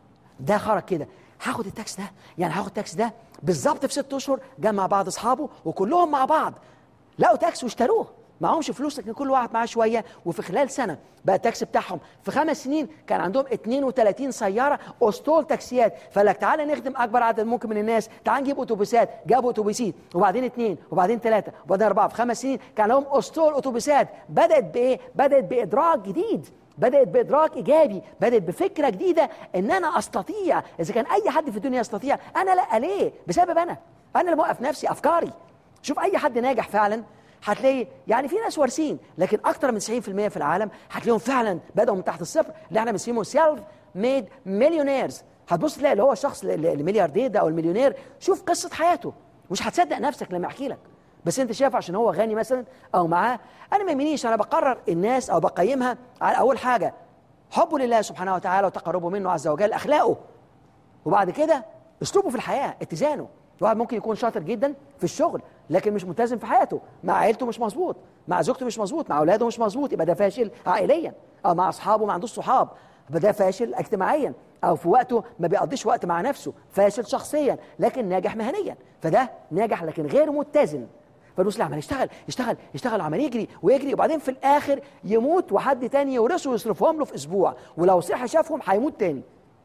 ده خرج كده هاخد التاكس ده يعني هاخد التاكس ده بالظبط في ست اشهر جمع بعض اصحابه وكلهم مع بعض لقوا تاكس واشتروه معهمش فلوس لكن كل واحد معاه شويه وفي خلال سنه بقى التاكسي بتاعهم في خمس سنين كان عندهم 32 سياره اسطول تاكسيات فقال لك تعالى نخدم اكبر عدد ممكن من الناس تعال نجيب اتوبيسات جابوا اتوبيسين وبعدين اثنين وبعدين ثلاثه وبعدين اربعه في خمس سنين كان لهم اسطول اتوبيسات بدات بايه؟ بدات بادراك جديد بدات بادراك ايجابي بدات بفكره جديده ان انا استطيع اذا كان اي حد في الدنيا يستطيع انا لا ليه بسبب انا انا اللي موقف نفسي افكاري شوف اي حد ناجح فعلا هتلاقي يعني في ناس وارثين لكن اكتر من 90% في العالم هتلاقيهم فعلا بداوا من تحت الصفر اللي احنا بنسميهم سيلف ميد مليونيرز هتبص تلاقي اللي هو الشخص الملياردير ده او المليونير شوف قصه حياته مش هتصدق نفسك لما احكي لك بس انت شايف عشان هو غني مثلا او معاه انا ما يهمنيش انا بقرر الناس او بقيمها على اول حاجه حبه لله سبحانه وتعالى وتقربه منه عز وجل اخلاقه وبعد كده اسلوبه في الحياه اتزانه واحد ممكن يكون شاطر جدا في الشغل لكن مش ملتزم في حياته مع عيلته مش مظبوط مع زوجته مش مظبوط مع اولاده مش مظبوط يبقى ده فاشل عائليا او مع اصحابه ما عندوش صحاب يبقى ده فاشل اجتماعيا او في وقته ما بيقضيش وقت مع نفسه فاشل شخصيا لكن ناجح مهنيا فده ناجح لكن غير متزن فالنص لا عمال يشتغل يشتغل يشتغل عمال يجري ويجري وبعدين في الاخر يموت وحد تاني يورثه ويصرفهم له في اسبوع ولو صحي شافهم هيموت تاني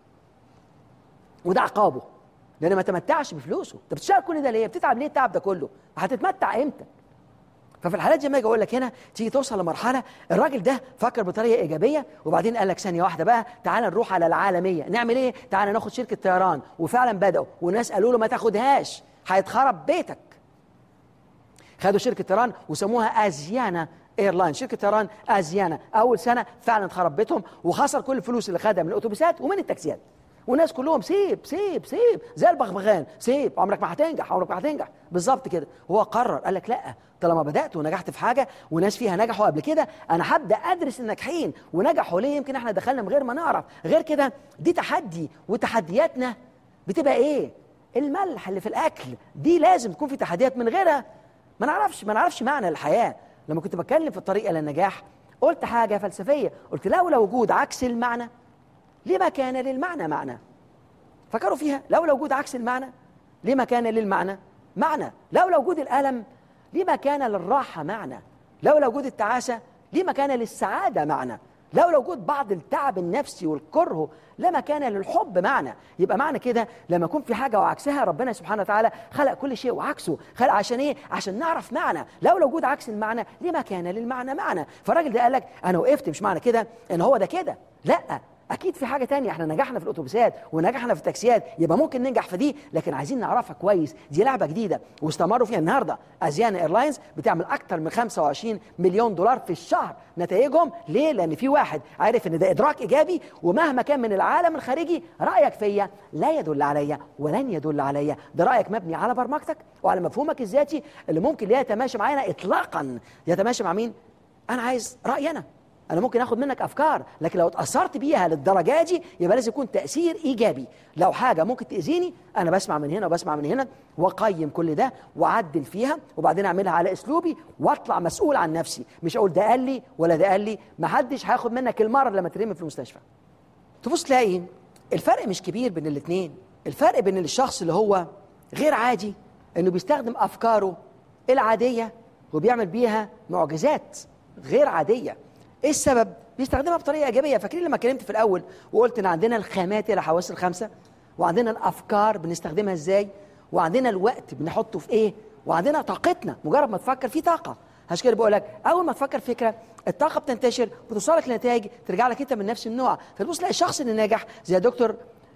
وده عقابه لان ما تمتعش بفلوسه انت بتشتغل كل ده ليه بتتعب ليه التعب ده كله هتتمتع امتى ففي الحالات زي ما اجي اقول لك هنا تيجي توصل لمرحله الراجل ده فكر بطريقه ايجابيه وبعدين قال لك ثانيه واحده بقى تعال نروح على العالميه نعمل ايه تعال ناخد شركه طيران وفعلا بداوا والناس قالوا له ما تاخدهاش هيتخرب بيتك خدوا شركه طيران وسموها ازيانا ايرلاين شركه طيران ازيانا اول سنه فعلا اتخرب بيتهم وخسر كل الفلوس اللي خدها من الاتوبيسات ومن التاكسيات والناس كلهم سيب سيب سيب زي البغبغان سيب عمرك ما هتنجح عمرك ما هتنجح بالظبط كده هو قرر قال لك لا طالما بدات ونجحت في حاجه وناس فيها نجحوا قبل كده انا هبدا ادرس الناجحين ونجحوا ليه يمكن احنا دخلنا من غير ما نعرف غير كده دي تحدي وتحدياتنا بتبقى ايه الملح اللي في الاكل دي لازم تكون في تحديات من غيرها ما نعرفش ما نعرفش معنى الحياه لما كنت بتكلم في الطريق الى النجاح قلت حاجه فلسفيه قلت لولا وجود عكس المعنى لما كان للمعنى معنى فكروا فيها لولا وجود عكس المعنى لما كان للمعنى معنى لولا وجود الالم لما كان للراحه معنى لولا وجود التعاسه لما كان للسعاده معنى لولا وجود بعض التعب النفسي والكره لما كان للحب معنى يبقى معنى كده لما يكون في حاجه وعكسها ربنا سبحانه وتعالى خلق كل شيء وعكسه خلق عشان ايه عشان نعرف معنى لولا وجود عكس المعنى لما كان للمعنى معنى فالراجل ده قال لك انا وقفت مش معنى كده ان هو ده كده لا اكيد في حاجه تانية احنا نجحنا في الاتوبيسات ونجحنا في التاكسيات يبقى ممكن ننجح في دي لكن عايزين نعرفها كويس دي لعبه جديده واستمروا فيها النهارده ازيانا ايرلاينز بتعمل اكتر من 25 مليون دولار في الشهر نتائجهم ليه لان في واحد عارف ان ده ادراك ايجابي ومهما كان من العالم الخارجي رايك فيا لا يدل عليا ولن يدل عليا ده رايك مبني على برمجتك وعلى مفهومك الذاتي اللي ممكن لا يتماشى معانا اطلاقا يتماشى مع مين انا عايز رايي انا انا ممكن اخد منك افكار لكن لو اتاثرت بيها للدرجه دي يبقى لازم يكون تاثير ايجابي لو حاجه ممكن تاذيني انا بسمع من هنا وبسمع من هنا واقيم كل ده واعدل فيها وبعدين اعملها على اسلوبي واطلع مسؤول عن نفسي مش اقول ده قال لي ولا ده قال لي ما حدش هياخد منك المرض لما ترمي في المستشفى تبص تلاقي الفرق مش كبير بين الاثنين الفرق بين الشخص اللي هو غير عادي انه بيستخدم افكاره العاديه وبيعمل بيها معجزات غير عاديه ايه السبب بيستخدمها بطريقه ايجابيه فاكرين لما اتكلمت في الاول وقلت ان عندنا الخامات الحواس الخمسه وعندنا الافكار بنستخدمها ازاي وعندنا الوقت بنحطه في ايه وعندنا طاقتنا مجرد ما تفكر في طاقه عشان كده بقول لك اول ما تفكر فكره الطاقه بتنتشر بتوصلك لنتائج ترجع لك انت من نفس النوع فتبص تلاقي الشخص اللي ناجح زي دكتور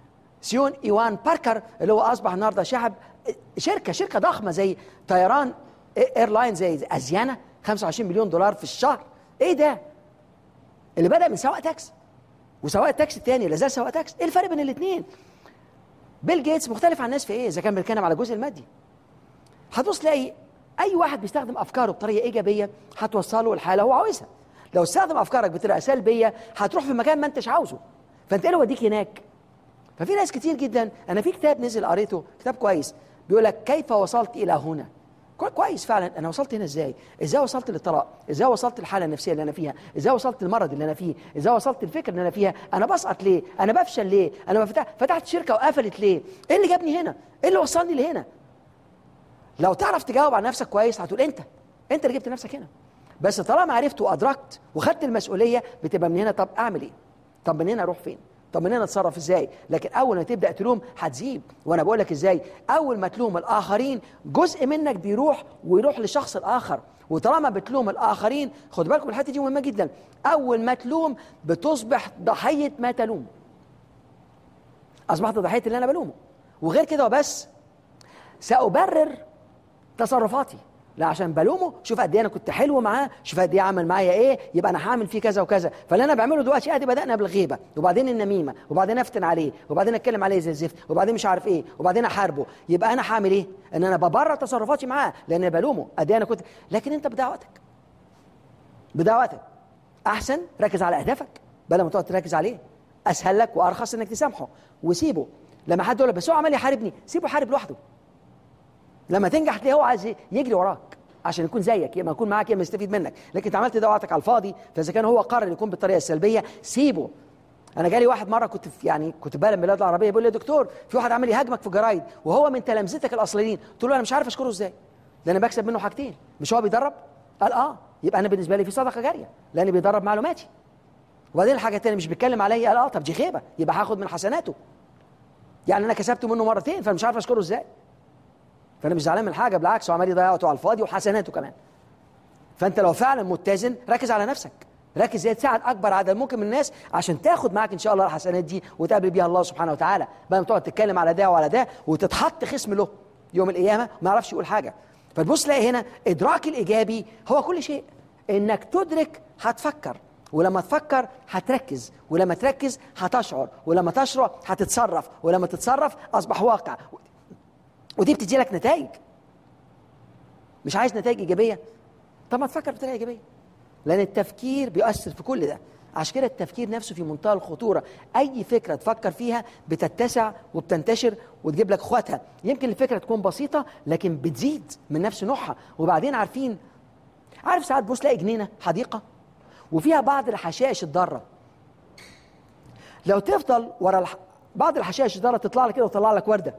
سيون ايوان باركر اللي هو اصبح النهارده شعب شركه شركه ضخمه زي طيران ايرلاين زي ازيانا 25 مليون دولار في الشهر ايه ده اللي بدا من سواق تاكسي وسواق التاكسي الثاني لا زال سواق تاكسي ايه الفرق بين الاثنين بيل جيتس مختلف عن الناس في ايه اذا كان بيتكلم على الجزء المادي هتبص تلاقي اي واحد بيستخدم افكاره بطريقه ايجابيه هتوصله الحاله هو عاوزها لو استخدم افكارك بطريقه سلبيه هتروح في مكان ما انتش عاوزه فانت ايه اللي وديك هناك ففي ناس كتير جدا انا في كتاب نزل قريته كتاب كويس بيقول لك كيف وصلت الى هنا كويس فعلا انا وصلت هنا ازاي ازاي وصلت للطلاق ازاي وصلت للحاله النفسيه اللي انا فيها ازاي وصلت للمرض اللي انا فيه ازاي وصلت للفكر اللي انا فيها انا بسقط ليه انا بفشل ليه انا ما فتح... فتحت شركه وقفلت ليه ايه اللي جابني هنا ايه اللي وصلني لهنا لو تعرف تجاوب على نفسك كويس هتقول انت انت اللي جبت نفسك هنا بس طالما عرفت وادركت وخدت المسؤوليه بتبقى من هنا طب اعمل ايه طب من هنا اروح فين طب من هنا اتصرف ازاي لكن اول ما تبدا تلوم هتزيد وانا بقول لك ازاي اول ما تلوم الاخرين جزء منك بيروح ويروح للشخص الاخر وطالما بتلوم الاخرين خد بالكم الحته دي مهمه جدا اول ما تلوم بتصبح ضحيه ما تلوم اصبحت ضحيه اللي انا بلومه وغير كده وبس سابرر تصرفاتي لا عشان بلومه شوف قد ايه انا كنت حلو معاه شوف قد ايه عمل معايا ايه يبقى انا هعمل فيه كذا وكذا فاللي انا بعمله دلوقتي ادي بدانا بالغيبه وبعدين النميمه وبعدين افتن عليه وبعدين اتكلم عليه زي الزفت وبعدين مش عارف ايه وبعدين احاربه يبقى انا هعمل ايه ان انا ببرر تصرفاتي معاه لان انا بلومه قد ايه انا كنت لكن انت بدعوتك بدعوتك احسن ركز على اهدافك بدل ما تقعد تركز عليه اسهل لك وارخص انك تسامحه وسيبه لما حد يقول بس هو عمال يحاربني سيبه يحارب لوحده لما تنجح تلاقيه هو عايز يجري وراك عشان يكون زيك يا اما يكون معاك يا اما يستفيد منك لكن انت عملت دعواتك على الفاضي فاذا كان هو قرر يكون بالطريقه السلبيه سيبه انا جالي واحد مره كنت في يعني كنت بقى البلاد العربيه بيقول لي يا دكتور في واحد عمال يهاجمك في الجرايد وهو من تلامذتك الاصليين قلت له انا مش عارف اشكره ازاي ده انا بكسب منه حاجتين مش هو بيدرب قال اه يبقى انا بالنسبه لي في صدقه جاريه لاني بيدرب معلوماتي وبعدين الحاجه الثانيه مش بيتكلم عليا قال اه طب دي خيبه يبقى هاخد من حسناته يعني انا كسبته منه مرتين فانا مش عارف اشكره ازاي فانا مش زعلان من حاجه بالعكس هو عمال يضيع وقته على الفاضي وحسناته كمان فانت لو فعلا متزن ركز على نفسك ركز ازاي تساعد اكبر عدد ممكن من الناس عشان تاخد معاك ان شاء الله الحسنات دي وتقابل بيها الله سبحانه وتعالى بدل ما تقعد تتكلم على ده وعلى ده وتتحط خصم له يوم القيامه ما يعرفش يقول حاجه فتبص تلاقي هنا ادراك الايجابي هو كل شيء انك تدرك هتفكر ولما تفكر هتركز ولما تركز هتشعر ولما تشعر هتتصرف ولما تتصرف اصبح واقع ودي بتدي لك نتائج مش عايز نتائج ايجابيه طب ما تفكر بطريقه ايجابيه لان التفكير بيؤثر في كل ده عشان كده التفكير نفسه في منتهى الخطوره اي فكره تفكر فيها بتتسع وبتنتشر وتجيب لك اخواتها يمكن الفكره تكون بسيطه لكن بتزيد من نفس نوعها وبعدين عارفين عارف ساعات بص تلاقي جنينه حديقه وفيها بعض الحشائش الضاره لو تفضل ورا الح... بعض الحشائش الضاره تطلع لك كده وتطلع لك ورده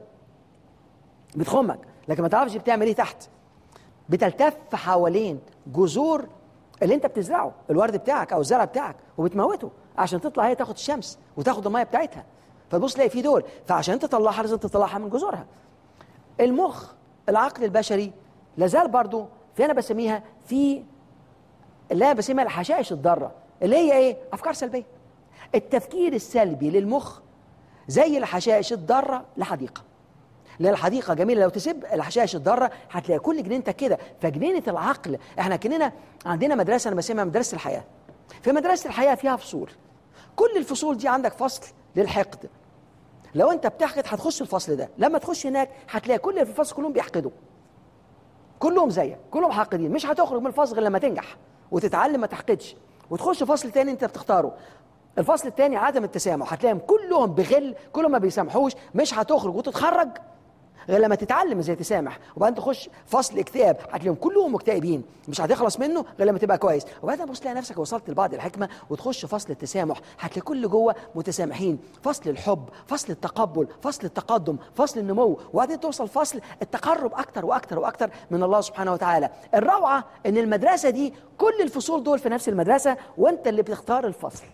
بتخمك لكن ما تعرفش بتعمل ايه تحت بتلتف حوالين جذور اللي انت بتزرعه الورد بتاعك او الزرع بتاعك وبتموته عشان تطلع هي تاخد الشمس وتاخد الميه بتاعتها فتبص تلاقي في دول فعشان تطلعها لازم تطلعها من جذورها المخ العقل البشري لازال برضو في انا بسميها في اللي انا بسميها الحشائش الضاره اللي هي ايه افكار سلبيه التفكير السلبي للمخ زي الحشائش الضاره لحديقه لان الحديقه جميله لو تسيب الحشائش الضاره هتلاقي كل جنينتك كده فجنينه العقل احنا كننا عندنا مدرسه انا بسميها مدرسه الحياه في مدرسه الحياه فيها فصول كل الفصول دي عندك فصل للحقد لو انت بتحقد هتخش الفصل ده لما تخش هناك هتلاقي كل اللي في الفصل كلهم بيحقدوا كلهم زيك كلهم حاقدين مش هتخرج من الفصل غير لما تنجح وتتعلم ما تحقدش وتخش فصل تاني انت بتختاره الفصل الثاني عدم التسامح هتلاقيهم كلهم بغل كلهم ما بيسامحوش مش هتخرج وتتخرج غير لما تتعلم ازاي تسامح وبعدين تخش فصل اكتئاب هتلاقيهم كلهم مكتئبين مش هتخلص منه غير لما تبقى كويس وبعدين تبص تلاقي نفسك وصلت لبعض الحكمه وتخش فصل التسامح هتلاقي كل جوه متسامحين فصل الحب فصل التقبل فصل التقدم فصل النمو وبعدين توصل فصل التقرب اكتر واكتر واكتر من الله سبحانه وتعالى الروعه ان المدرسه دي كل الفصول دول في نفس المدرسه وانت اللي بتختار الفصل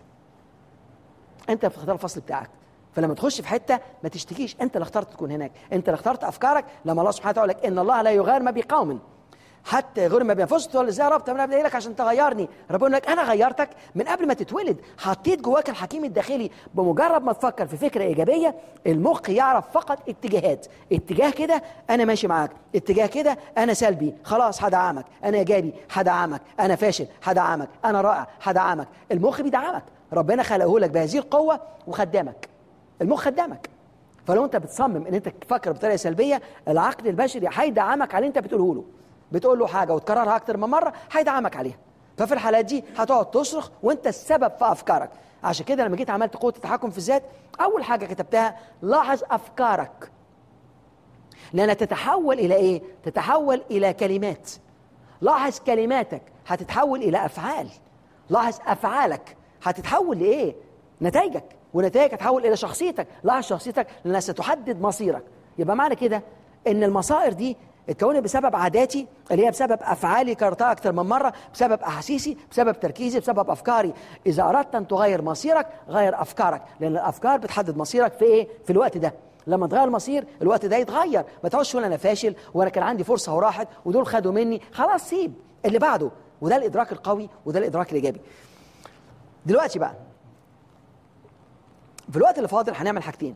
انت بتختار الفصل بتاعك فلما تخش في حته ما تشتكيش انت اللي اخترت تكون هناك انت اللي اخترت افكارك لما الله سبحانه وتعالى لك ان الله لا يغير ما بقوم حتى يغير ما بينفسهم تقول ازاي يا رب طب انا لك عشان تغيرني ربنا يقول لك انا غيرتك من قبل ما تتولد حطيت جواك الحكيم الداخلي بمجرد ما تفكر في فكره ايجابيه المخ يعرف فقط اتجاهات اتجاه كده انا ماشي معاك اتجاه كده انا سلبي خلاص هدعمك انا ايجابي هدعمك انا فاشل هدعمك انا رائع هدعمك المخ بيدعمك ربنا خلقه لك بهذه القوه وخدامك المخ خدامك فلو انت بتصمم ان انت تفكر بطريقه سلبيه العقل البشري هيدعمك على اللي انت بتقوله له بتقول له حاجه وتكررها اكتر من مره هيدعمك عليها ففي الحالات دي هتقعد تصرخ وانت السبب في افكارك عشان كده لما جيت عملت قوه التحكم في الذات اول حاجه كتبتها لاحظ افكارك لانها تتحول الى ايه تتحول الى كلمات لاحظ كلماتك هتتحول الى افعال لاحظ افعالك هتتحول لايه نتائجك ونتائج هتحول الى شخصيتك لاحظ شخصيتك لانها ستحدد مصيرك يبقى معنى كده ان المصائر دي اتكونت بسبب عاداتي اللي هي بسبب افعالي كررتها اكثر من مره بسبب احاسيسي بسبب تركيزي بسبب افكاري اذا اردت ان تغير مصيرك غير افكارك لان الافكار بتحدد مصيرك في ايه في الوقت ده لما تغير المصير الوقت ده يتغير ما تقعدش تقول انا فاشل وانا كان عندي فرصه وراحت ودول خدوا مني خلاص سيب اللي بعده وده الادراك القوي وده الادراك الايجابي دلوقتي بقى في الوقت اللي فاضل هنعمل حاجتين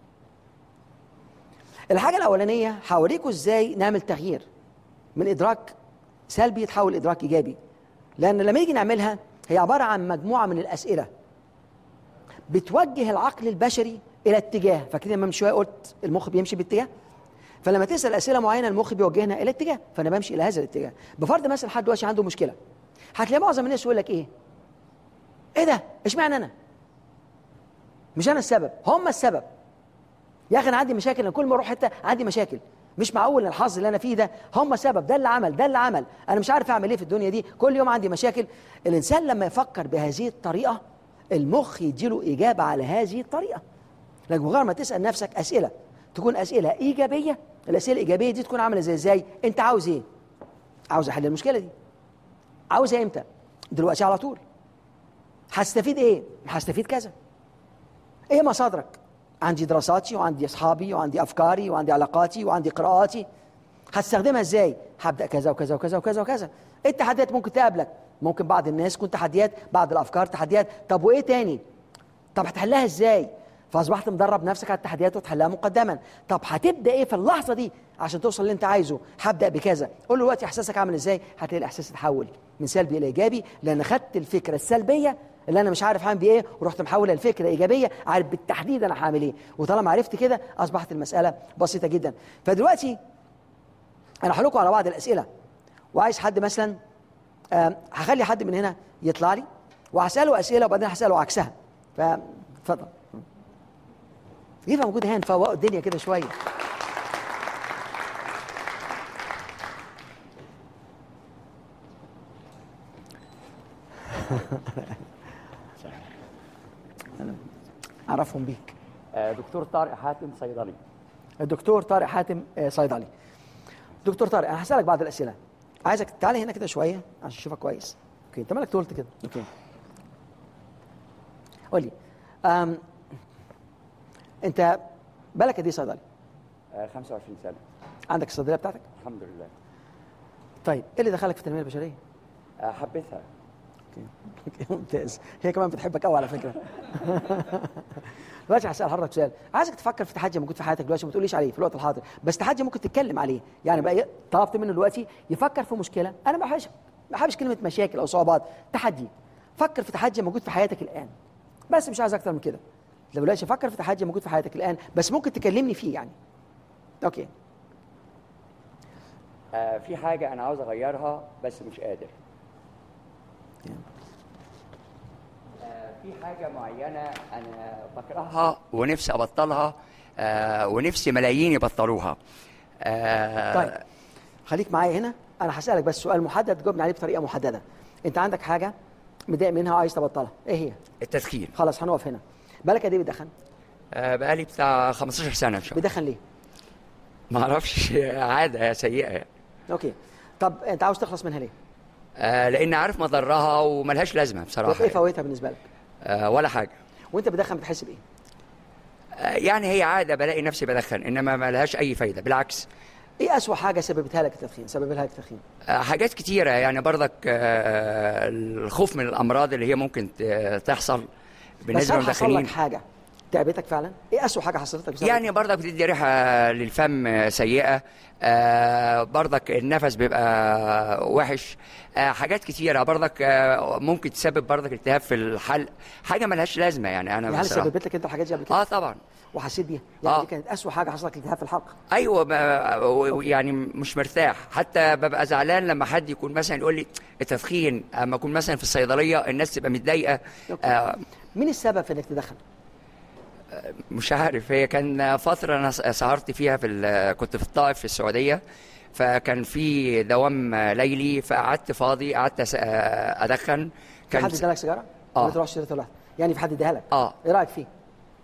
الحاجة الأولانية هوريكم إزاي نعمل تغيير من إدراك سلبي يتحول إدراك إيجابي لأن لما نيجي نعملها هي عبارة عن مجموعة من الأسئلة بتوجه العقل البشري إلى اتجاه فاكرين من شوية قلت المخ بيمشي باتجاه فلما تسأل أسئلة معينة المخ بيوجهنا إلى اتجاه فأنا بمشي إلى هذا الاتجاه بفرض مثلا حد دلوقتي عنده مشكلة هتلاقي معظم الناس يقول لك إيه إيه ده إشمعنى أنا مش انا السبب هم السبب يا اخي انا عندي مشاكل انا كل ما اروح حته عندي مشاكل مش معقول الحظ اللي انا فيه ده هم السبب ده اللي عمل ده اللي عمل انا مش عارف اعمل ايه في الدنيا دي كل يوم عندي مشاكل الانسان لما يفكر بهذه الطريقه المخ يديله اجابه على هذه الطريقه لكن مجرد ما تسال نفسك اسئله تكون اسئله ايجابيه الاسئله الايجابيه دي تكون عامله زي ازاي انت عاوز ايه عاوز احل المشكله دي عاوز ايه امتى دلوقتي على طول هستفيد ايه هستفيد كذا ايه مصادرك عندي دراساتي وعندي اصحابي وعندي افكاري وعندي علاقاتي وعندي قراءاتي هتستخدمها ازاي هبدا كذا وكذا وكذا وكذا وكذا ايه التحديات ممكن تقابلك ممكن بعض الناس تكون تحديات بعض الافكار تحديات طب وايه تاني طب هتحلها ازاي فاصبحت مدرب نفسك على التحديات وتحلها مقدما طب هتبدا ايه في اللحظه دي عشان توصل اللي انت عايزه هبدا بكذا قول له دلوقتي احساسك عامل ازاي هتلاقي الاحساس اتحول من سلبي الى ايجابي لان خدت الفكره السلبيه اللي انا مش عارف هعمل بيه ايه ورحت محولها لفكره ايجابيه عارف بالتحديد انا هعمل ايه وطالما عرفت كده اصبحت المساله بسيطه جدا فدلوقتي انا هقول لكم على بعض الاسئله وعايز حد مثلا آم، هخلي حد من هنا يطلع لي وهساله اسئله وبعدين هساله عكسها فاتفضل يبقى موجود هنا نفوقوا الدنيا كده شويه أنا اعرفهم بيك دكتور طارق حاتم صيدلي الدكتور طارق حاتم آه، صيدلي دكتور طارق انا هسالك بعض الاسئله عايزك تعالى هنا كده شويه عشان اشوفك كويس اوكي انت مالك طولت كده اوكي قول لي أم... انت بالك قد ايه صيدلي 25 سنه عندك الصيدليه بتاعتك الحمد لله طيب ايه اللي دخلك في التنميه البشريه آه، حبيتها اوكي اوكي ممتاز هي كمان بتحبك قوي على فكره دلوقتي هسال حضرتك سؤال عايزك تفكر في تحدي موجود في حياتك دلوقتي ما تقوليش عليه في الوقت الحاضر بس تحدي ممكن تتكلم عليه يعني بقى ي- طلبت منه دلوقتي يفكر في مشكله انا ما بحبش ما بحبش كلمه مشاكل او صعوبات تحدي فكر في تحدي موجود في حياتك الان بس مش عايز اكتر من كده لو دلوقتي فكر في تحدي موجود في حياتك الان بس ممكن تكلمني فيه يعني اوكي آه، في حاجه انا عاوز اغيرها بس مش قادر آه، في حاجه معينه انا بكرهها ونفسي ابطلها آه، ونفسي ملايين يبطلوها آه، طيب خليك معايا هنا انا هسالك بس سؤال محدد تجاوبني عليه بطريقه محدده انت عندك حاجه متضايق منها وعايز تبطلها ايه هي التدخين خلاص هنقف هنا بالك قد ايه بتدخن آه، بقالي بتاع 15 سنه ان شاء الله بتدخن ليه ما اعرفش عاده سيئه يعني. اوكي طب انت عاوز تخلص منها ليه آه، لان عارف مضرها وملهاش لازمه طب بصراحه ايه يعني. فوائدها بالنسبه لك آه، ولا حاجه وانت بتدخن بتحس بايه آه، يعني هي عاده بلاقي نفسي بدخن انما ما لهاش اي فايده بالعكس ايه اسوأ حاجه سببتها لك التدخين سبب لها التدخين آه، حاجات كتيرة يعني برضك آه، الخوف من الأمراض اللي هي ممكن ت- تحصل بس بالنسبة هل حصل لك للمدخنين حاجه تعبتك فعلا ايه اسوأ حاجه حصلت لك بسبب يعني برضك بتدي ريحة للفم آه، سيئة آه، برضك النفس بيبقى وحش آه، حاجات كتيرة برضك آه، ممكن تسبب برضك التهاب في الحلق حاجة ملهاش لازمة يعني أنا يعني هل بصراحة سببت لك انت الحاجات دي قبل كده اه طبعا وحسيت بيها يعني آه. دي كانت اسوأ حاجه حصلت لك التهاب في الحلق ايوه ما- و- و- يعني مش مرتاح حتى ببقى زعلان لما حد يكون مثلا يقول لي التدخين اما اكون مثلا في الصيدليه الناس تبقى متضايقه أوكي. آه مين السبب في انك تدخن مش عارف هي كان فتره انا سهرت فيها في ال- كنت في الطائف في السعوديه فكان في دوام ليلي فقعدت فاضي قعدت أس- ادخن في حد كان ادالك سيجاره آه. ولا تروح اشتريتها لوحدك يعني في حد اداها لك اه ايه رايك فيه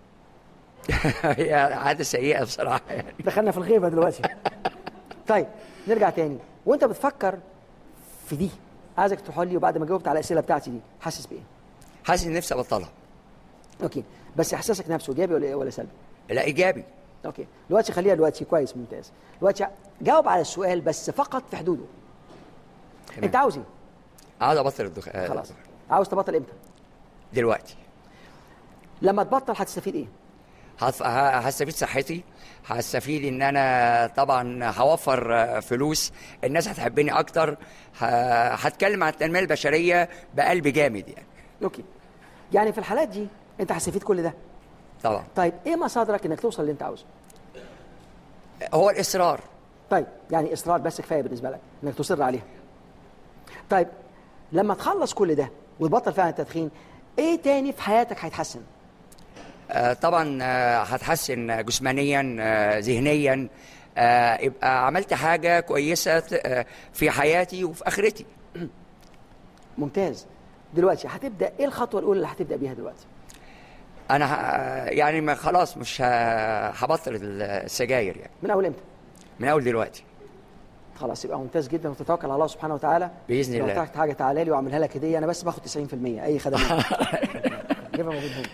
هي عاده سيئه بصراحه يعني دخلنا في الغيبه دلوقتي طيب نرجع تاني وانت بتفكر في دي عايزك تروح لي وبعد ما جاوبت على الاسئله بتاعتي دي حاسس بايه حاسس ان نفسي ابطلها اوكي بس احساسك نفسه ايجابي ولا ولا سلبي لا ايجابي اوكي دلوقتي خليها دلوقتي كويس ممتاز دلوقتي جاوب على السؤال بس فقط في حدوده تمام. انت عاوز ايه عاوز ابطل الدخان خلاص عاوز تبطل امتى دلوقتي لما تبطل هتستفيد ايه هف- ه- هستفيد صحتي هستفيد ان انا طبعا هوفر آه، فلوس الناس هتحبني اكتر ه- هتكلم عن التنميه البشريه بقلب جامد يعني اوكي يعني في الحالات دي انت هتستفيد كل ده طبعا طيب ايه مصادرك انك توصل اللي انت عاوزه هو الاصرار طيب يعني اصرار بس كفايه بالنسبه لك انك تصر عليها طيب لما تخلص كل ده وتبطل فعلا التدخين ايه تاني في حياتك هيتحسن آه، طبعا آه، هتحسن جسمانيا آه، ذهنيا آه، يبقى عملت حاجه كويسه آه، في حياتي وفي اخرتي ممتاز دلوقتي هتبدا ايه الخطوه الاولى اللي هتبدا بيها دلوقتي انا ه- يعني ما خلاص مش ه- هبطل السجاير يعني من اول امتى من اول دلوقتي خلاص يبقى ممتاز جدا وتتوكل على الله سبحانه وتعالى بإذن لو الله. احتجت حاجه تعالى لي واعملها لك هديه انا بس باخد 90% اي خدمات جيبها موجود هنا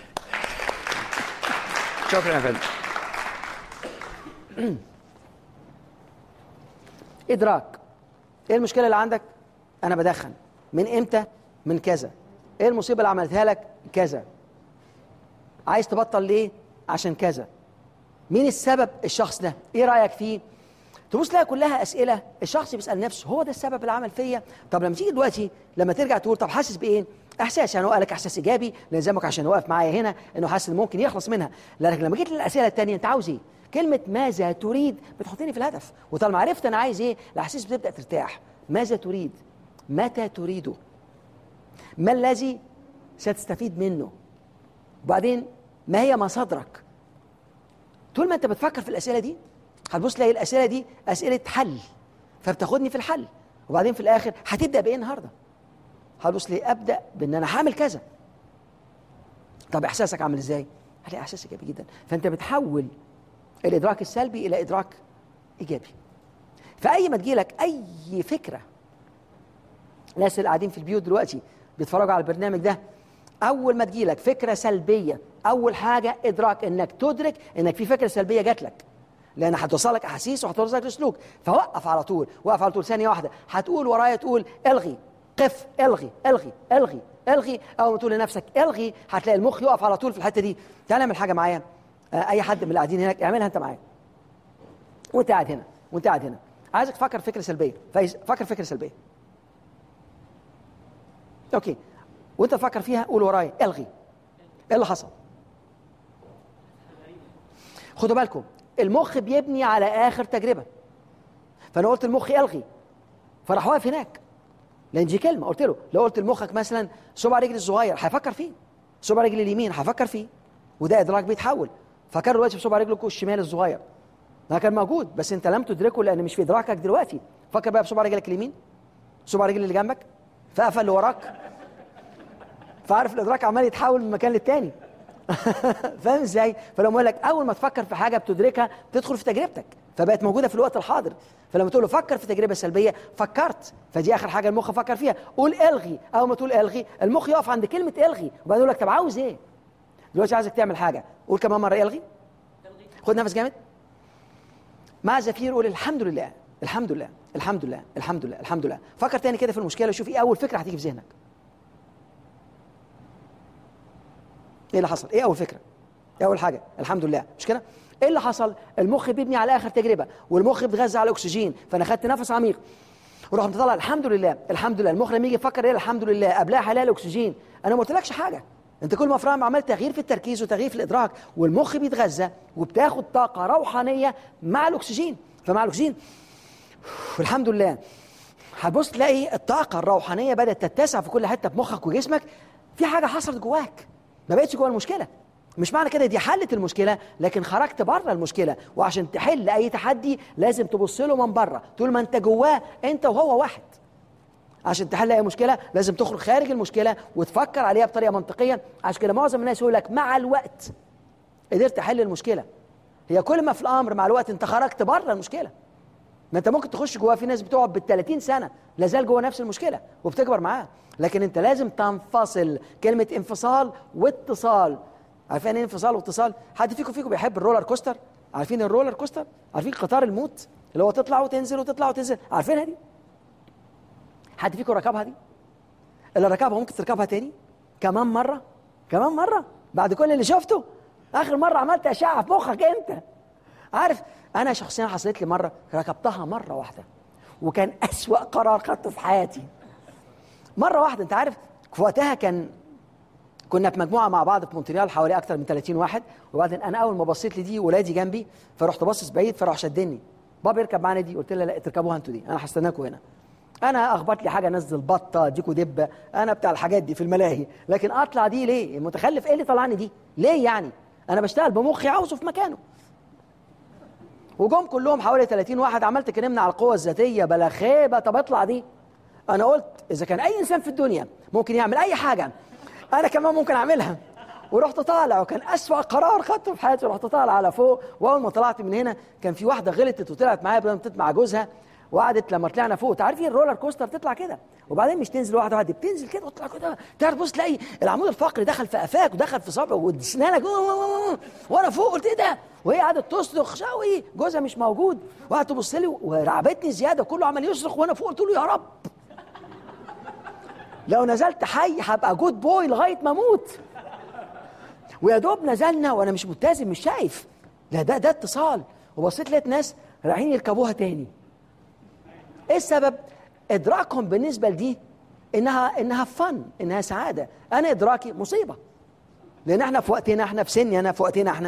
شكرا يا فندم ادراك ايه المشكله اللي عندك انا بدخن من امتى من كذا ايه المصيبه اللي عملتها لك كذا عايز تبطل ليه عشان كذا مين السبب الشخص ده ايه رايك فيه تبص تلاقي كلها اسئله الشخص بيسال نفسه هو ده السبب اللي عمل فيا طب لما تيجي دلوقتي لما ترجع تقول طب حاسس بايه احساس يعني هو قال لك احساس ايجابي لازمك عشان واقف معايا هنا انه حاسس ان ممكن يخلص منها لكن لما جيت للاسئله الثانيه انت عاوز ايه كلمه ماذا تريد بتحطني في الهدف وطالما عرفت انا عايز ايه الاحاسيس بتبدا ترتاح ماذا تريد متى تريده ما الذي ستستفيد منه وبعدين ما هي مصادرك طول ما انت بتفكر في الاسئله دي هتبص تلاقي الاسئله دي اسئله حل فبتاخدني في الحل وبعدين في الاخر هتبدا بايه النهارده هتبص ليه ابدا بان انا هعمل كذا طب احساسك عامل ازاي هلاقي احساس ايجابي جدا فانت بتحول الادراك السلبي الى ادراك ايجابي فاي ما تجيلك اي فكره الناس اللي قاعدين في البيوت دلوقتي بيتفرجوا على البرنامج ده اول ما تجيلك فكره سلبيه اول حاجه ادراك انك تدرك انك في فكره سلبيه جات لك لان هتوصلك احاسيس وهتوصلك لسلوك فوقف على طول وقف على طول ثانيه واحده هتقول ورايا تقول الغي قف الغي الغي الغي الغي اول ما تقول لنفسك الغي هتلاقي المخ يقف على طول في الحته دي تعال نعمل حاجه معايا آه، اي حد من اللي قاعدين هناك اعملها انت معايا وانت قاعد هنا وانت قاعد هنا عايزك تفكر فكره سلبيه فايز فكر فكره سلبيه اوكي وانت تفكر فيها قول ورايا الغي ايه اللي حصل خدوا بالكم المخ بيبني على اخر تجربه فانا قلت المخ الغي فراح واقف هناك لان دي كلمه قلت له لو قلت لمخك مثلا صبع رجلي الصغير هيفكر فيه صبع رجلي اليمين هيفكر فيه وده ادراك بيتحول فكر دلوقتي في صبع رجلك الشمال الصغير ما كان موجود بس انت لم تدركه لان مش في ادراكك دلوقتي فكر بقى بصبع رجلك اليمين صبع رجل اللي جنبك فقفل اللي وراك فعارف الادراك عمال يتحول من مكان للتاني فاهم ازاي فلما اقول لك اول ما تفكر في حاجه بتدركها تدخل في تجربتك فبقت موجوده في الوقت الحاضر فلما تقول له فكر في تجربه سلبيه فكرت فدي اخر حاجه المخ فكر فيها قول الغي اول ما تقول الغي المخ يقف عند كلمه الغي وبعدين يقول لك طب عاوز ايه دلوقتي عايزك تعمل حاجه قول كمان مره الغي خد نفس جامد مع زفير قول الحمد لله الحمد لله الحمد لله الحمد لله الحمد لله فكر تاني كده في المشكله وشوف ايه اول فكره هتيجي في ذهنك ايه اللي حصل ايه اول فكره ايه اول حاجه الحمد لله مش كده ايه اللي حصل المخ بيبني على اخر تجربه والمخ بيتغذى على الاكسجين فانا خدت نفس عميق وروح مطلع الحمد لله الحمد لله المخ لما يجي يفكر ايه الحمد لله قبلها حلال الاكسجين انا ما قلتلكش حاجه انت كل ما فاهم عمل تغيير في التركيز وتغيير في الادراك والمخ بيتغذى وبتاخد طاقه روحانيه مع الاكسجين فمع الاكسجين والحمد لله هتبص تلاقي الطاقه الروحانيه بدات تتسع في كل حته في مخك وجسمك في حاجه حصلت جواك ما بقتش جوه المشكله مش معنى كده دي حلت المشكله لكن خرجت بره المشكله وعشان تحل اي تحدي لازم تبص له من بره طول ما انت جواه انت وهو واحد عشان تحل اي مشكله لازم تخرج خارج المشكله وتفكر عليها بطريقه منطقيه عشان كده معظم الناس يقول لك مع الوقت قدرت احل المشكله هي كل ما في الامر مع الوقت انت خرجت بره المشكله ما انت ممكن تخش جواه في ناس بتقعد بال 30 سنه لازال جوه نفس المشكله وبتكبر معاها لكن انت لازم تنفصل كلمه انفصال واتصال عارفين ايه انفصال واتصال حد فيكم فيكم بيحب الرولر كوستر عارفين الرولر كوستر عارفين قطار الموت اللي هو تطلع وتنزل وتطلع وتنزل عارفينها دي حد فيكم ركبها دي اللي ركبها ممكن تركبها تاني كمان مره كمان مره بعد كل اللي شفته اخر مره عملت اشعه في مخك انت عارف انا شخصيا حصلت لي مره ركبتها مره واحده وكان اسوا قرار خدته في حياتي مره واحده انت عارف في وقتها كان كنا في مجموعه مع بعض في مونتريال حوالي اكتر من 30 واحد وبعدين انا اول ما بصيت لدي ولادي جنبي فرحت باصص بعيد فراح شدني بابا يركب معانا دي قلت لها لا تركبوها انتوا دي انا هستناكم هنا انا اخبط لي حاجه انزل بطه ديكو دبه انا بتاع الحاجات دي في الملاهي لكن اطلع دي ليه المتخلف ايه اللي طلعني دي ليه يعني انا بشتغل بمخي عاوزه في مكانه وجم كلهم حوالي 30 واحد عملت كلمنا على القوة الذاتية بلا خيبة طب اطلع دي أنا قلت إذا كان أي إنسان في الدنيا ممكن يعمل أي حاجة أنا كمان ممكن أعملها ورحت طالع وكان أسوأ قرار خدته في حياتي رحت طالع على فوق وأول ما طلعت من هنا كان في واحدة غلطت وطلعت معايا بدل ما تطلع مع جوزها وقعدت لما طلعنا فوق تعرفين الرولر كوستر تطلع كده وبعدين مش تنزل واحده واحده بتنزل كده وتطلع كده تعرف بص تلاقي العمود الفقري دخل في قفاك ودخل في صابعك واسنانك وانا فوق قلت ايه ده وهي قعدت تصرخ شوي جوزها مش موجود وقعدت تبص لي ورعبتني زياده كله عمال يصرخ وانا فوق قلت له يا رب لو نزلت حي هبقى جود بوي لغايه ما اموت ويا دوب نزلنا وانا مش متزن مش شايف لا ده ده اتصال وبصيت لقيت ناس رايحين يركبوها تاني ايه السبب ادراكهم بالنسبه لدي انها انها فن انها سعاده انا ادراكي مصيبه لان احنا في وقتنا احنا في سني انا في وقتنا احنا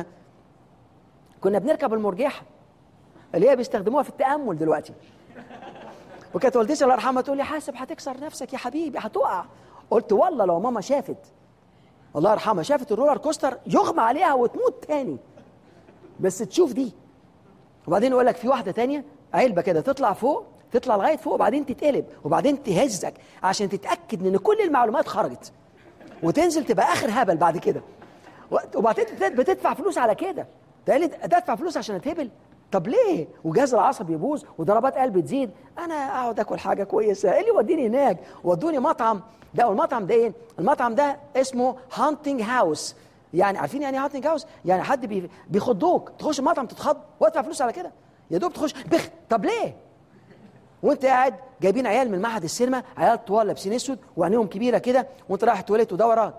كنا بنركب المرجحه اللي هي بيستخدموها في التامل دلوقتي وكانت والدتي الله يرحمها تقول لي حاسب هتكسر نفسك يا حبيبي هتقع قلت والله لو ماما شافت الله يرحمها شافت الرولر كوستر يغمى عليها وتموت تاني بس تشوف دي وبعدين يقول لك في واحده تانية علبه كده تطلع فوق تطلع لغايه فوق وبعدين تتقلب وبعدين تهزك عشان تتاكد ان كل المعلومات خرجت وتنزل تبقى اخر هبل بعد كده وبعدين بتدفع فلوس على كده تقول لي تدفع فلوس عشان اتهبل طب ليه وجهاز العصبي يبوظ وضربات قلب تزيد انا اقعد اكل حاجه كويسه ايه اللي يوديني هناك ودوني مطعم ده والمطعم ده ايه المطعم ده اسمه هانتنج هاوس يعني عارفين يعني ايه هانتنج هاوس يعني حد بي- بيخضوك تخش المطعم تتخض وادفع فلوس على كده يا دوب تخش بخ طب ليه وانت قاعد جايبين عيال من معهد السينما عيال طوال لابسين اسود وعينيهم كبيره كده وانت رايح التواليت وده وراك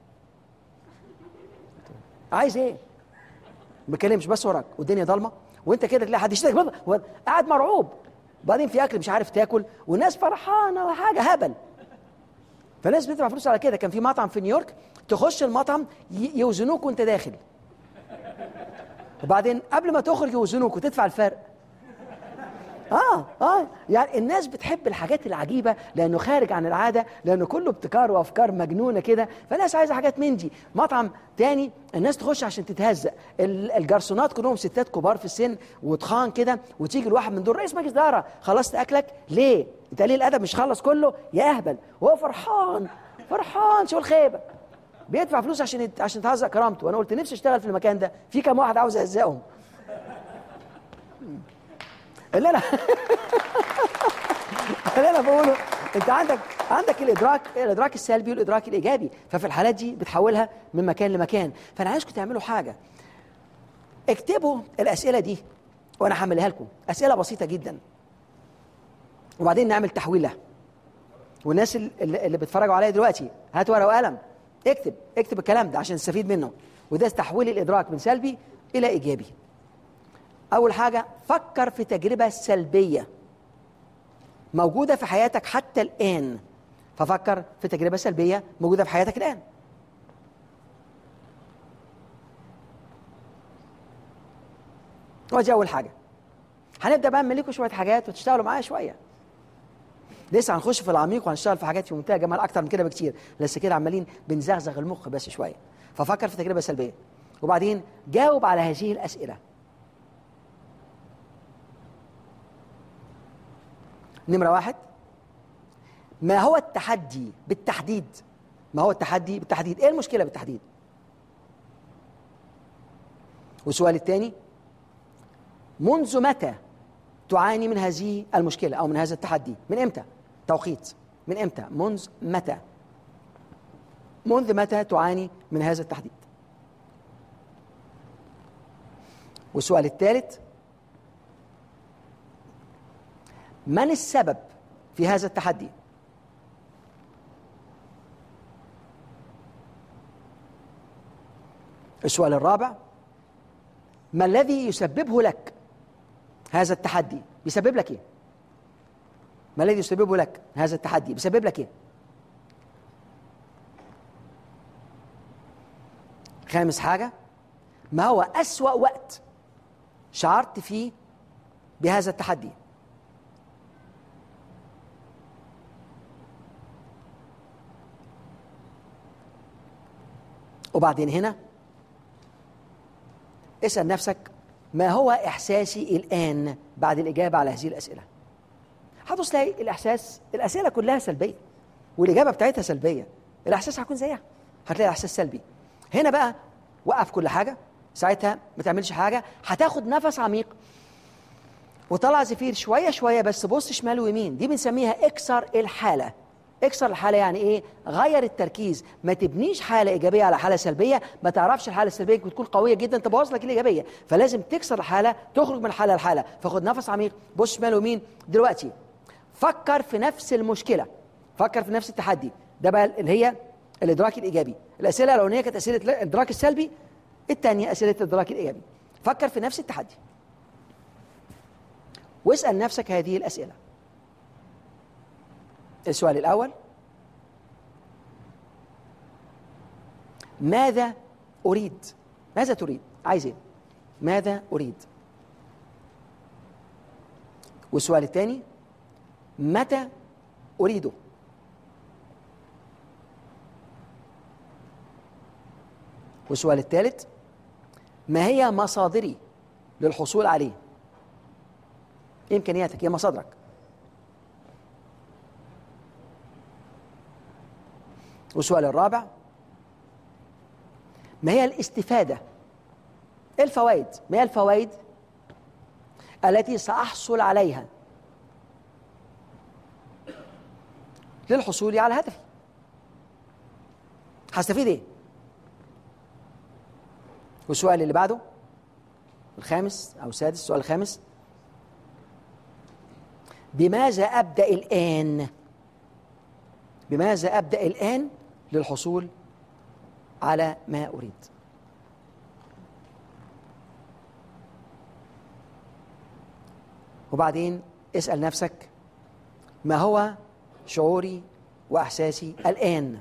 عايز ايه ما بكلمش بس وراك والدنيا ضلمه وانت كده تلاقي حد يشتكي بابا، هو قاعد مرعوب وبعدين في اكل مش عارف تاكل والناس فرحانه وحاجه هبل فالناس بتدفع فلوس على كده كان في مطعم في نيويورك تخش المطعم ي- يوزنوك وانت داخل وبعدين قبل ما تخرج يوزنوك وتدفع الفرق اه اه يعني الناس بتحب الحاجات العجيبه لانه خارج عن العاده لانه كله ابتكار وافكار مجنونه كده فالناس عايزه حاجات من دي مطعم تاني الناس تخش عشان تتهزق ال- الجرسونات كلهم ستات كبار في السن وتخان كده وتيجي الواحد من دول رئيس مجلس اداره خلصت اكلك ليه انت ليه الادب مش خلص كله يا اهبل وهو فرحان فرحان شو الخيبه بيدفع فلوس عشان يت- عشان تهزق كرامته وانا قلت نفسي اشتغل في المكان ده في كام واحد عاوز اهزقهم اللي انا اللي انا بقوله انت عندك عندك الادراك الادراك السلبي والادراك الايجابي ففي الحالات دي بتحولها من مكان لمكان فانا عايزكم تعملوا حاجه اكتبوا الاسئله دي وانا هحملها لكم اسئله بسيطه جدا وبعدين نعمل تحويل لها والناس اللي, اللي بيتفرجوا عليا دلوقتي هات ورقه وقلم اكتب اكتب الكلام ده عشان تستفيد منه وده تحويل الادراك من سلبي الى ايجابي أول حاجة فكر في تجربة سلبية موجودة في حياتك حتى الآن ففكر في تجربة سلبية موجودة في حياتك الآن ودي أول حاجة هنبدأ بقى نملكوا شوية حاجات وتشتغلوا معايا شوية لسه هنخش في العميق وهنشتغل في حاجات في منتهى جمال أكتر من كده بكتير لسه كده عمالين بنزغزغ المخ بس شوية ففكر في تجربة سلبية وبعدين جاوب على هذه الأسئلة نمرة واحد ما هو التحدي بالتحديد ما هو التحدي بالتحديد ايه المشكلة بالتحديد والسؤال الثاني منذ متى تعاني من هذه المشكلة أو من هذا التحدي من إمتى توقيت من إمتى منذ متى منذ متى تعاني من هذا التحديد والسؤال الثالث من السبب في هذا التحدي السؤال الرابع ما الذي يسببه لك هذا التحدي بيسبب لك ايه ما الذي يسببه لك هذا التحدي بيسبب لك ايه خامس حاجة ما هو أسوأ وقت شعرت فيه بهذا التحدي وبعدين هنا اسأل نفسك ما هو إحساسي الآن بعد الإجابة على هذه الأسئلة هتبص تلاقي الإحساس الأسئلة كلها سلبية والإجابة بتاعتها سلبية الإحساس هيكون زيها هتلاقي إحساس سلبي هنا بقى وقف كل حاجة ساعتها ما تعملش حاجة هتاخد نفس عميق وطلع زفير شوية شوية بس بص شمال ويمين دي بنسميها اكسر الحالة اكسر الحالة يعني ايه غير التركيز ما تبنيش حالة إيجابية على حالة سلبية ما تعرفش الحالة السلبية بتكون قوية جدا تبوظ لك الإيجابية فلازم تكسر الحالة تخرج من حالة لحالة فخد نفس عميق بص شمال ويمين دلوقتي فكر في نفس المشكلة فكر في نفس التحدي ده بقى اللي هي الإدراك الإيجابي الأسئلة الأولانية كانت أسئلة الإدراك السلبي الثانية أسئلة الإدراك الإيجابي فكر في نفس التحدي واسأل نفسك هذه الأسئلة السؤال الأول ماذا أريد ماذا تريد عايز إيه ماذا أريد والسؤال الثاني متى اريده والسؤال الثالث ما هي مصادري للحصول عليه امكانياتك هي مصادرك والسؤال الرابع ما هي الاستفادة إيه الفوائد ما هي الفوائد التي سأحصل عليها للحصول على هدفي هستفيد ايه والسؤال اللي بعده الخامس او السادس السؤال الخامس بماذا ابدا الان بماذا ابدا الان للحصول على ما اريد وبعدين اسال نفسك ما هو شعوري واحساسي الان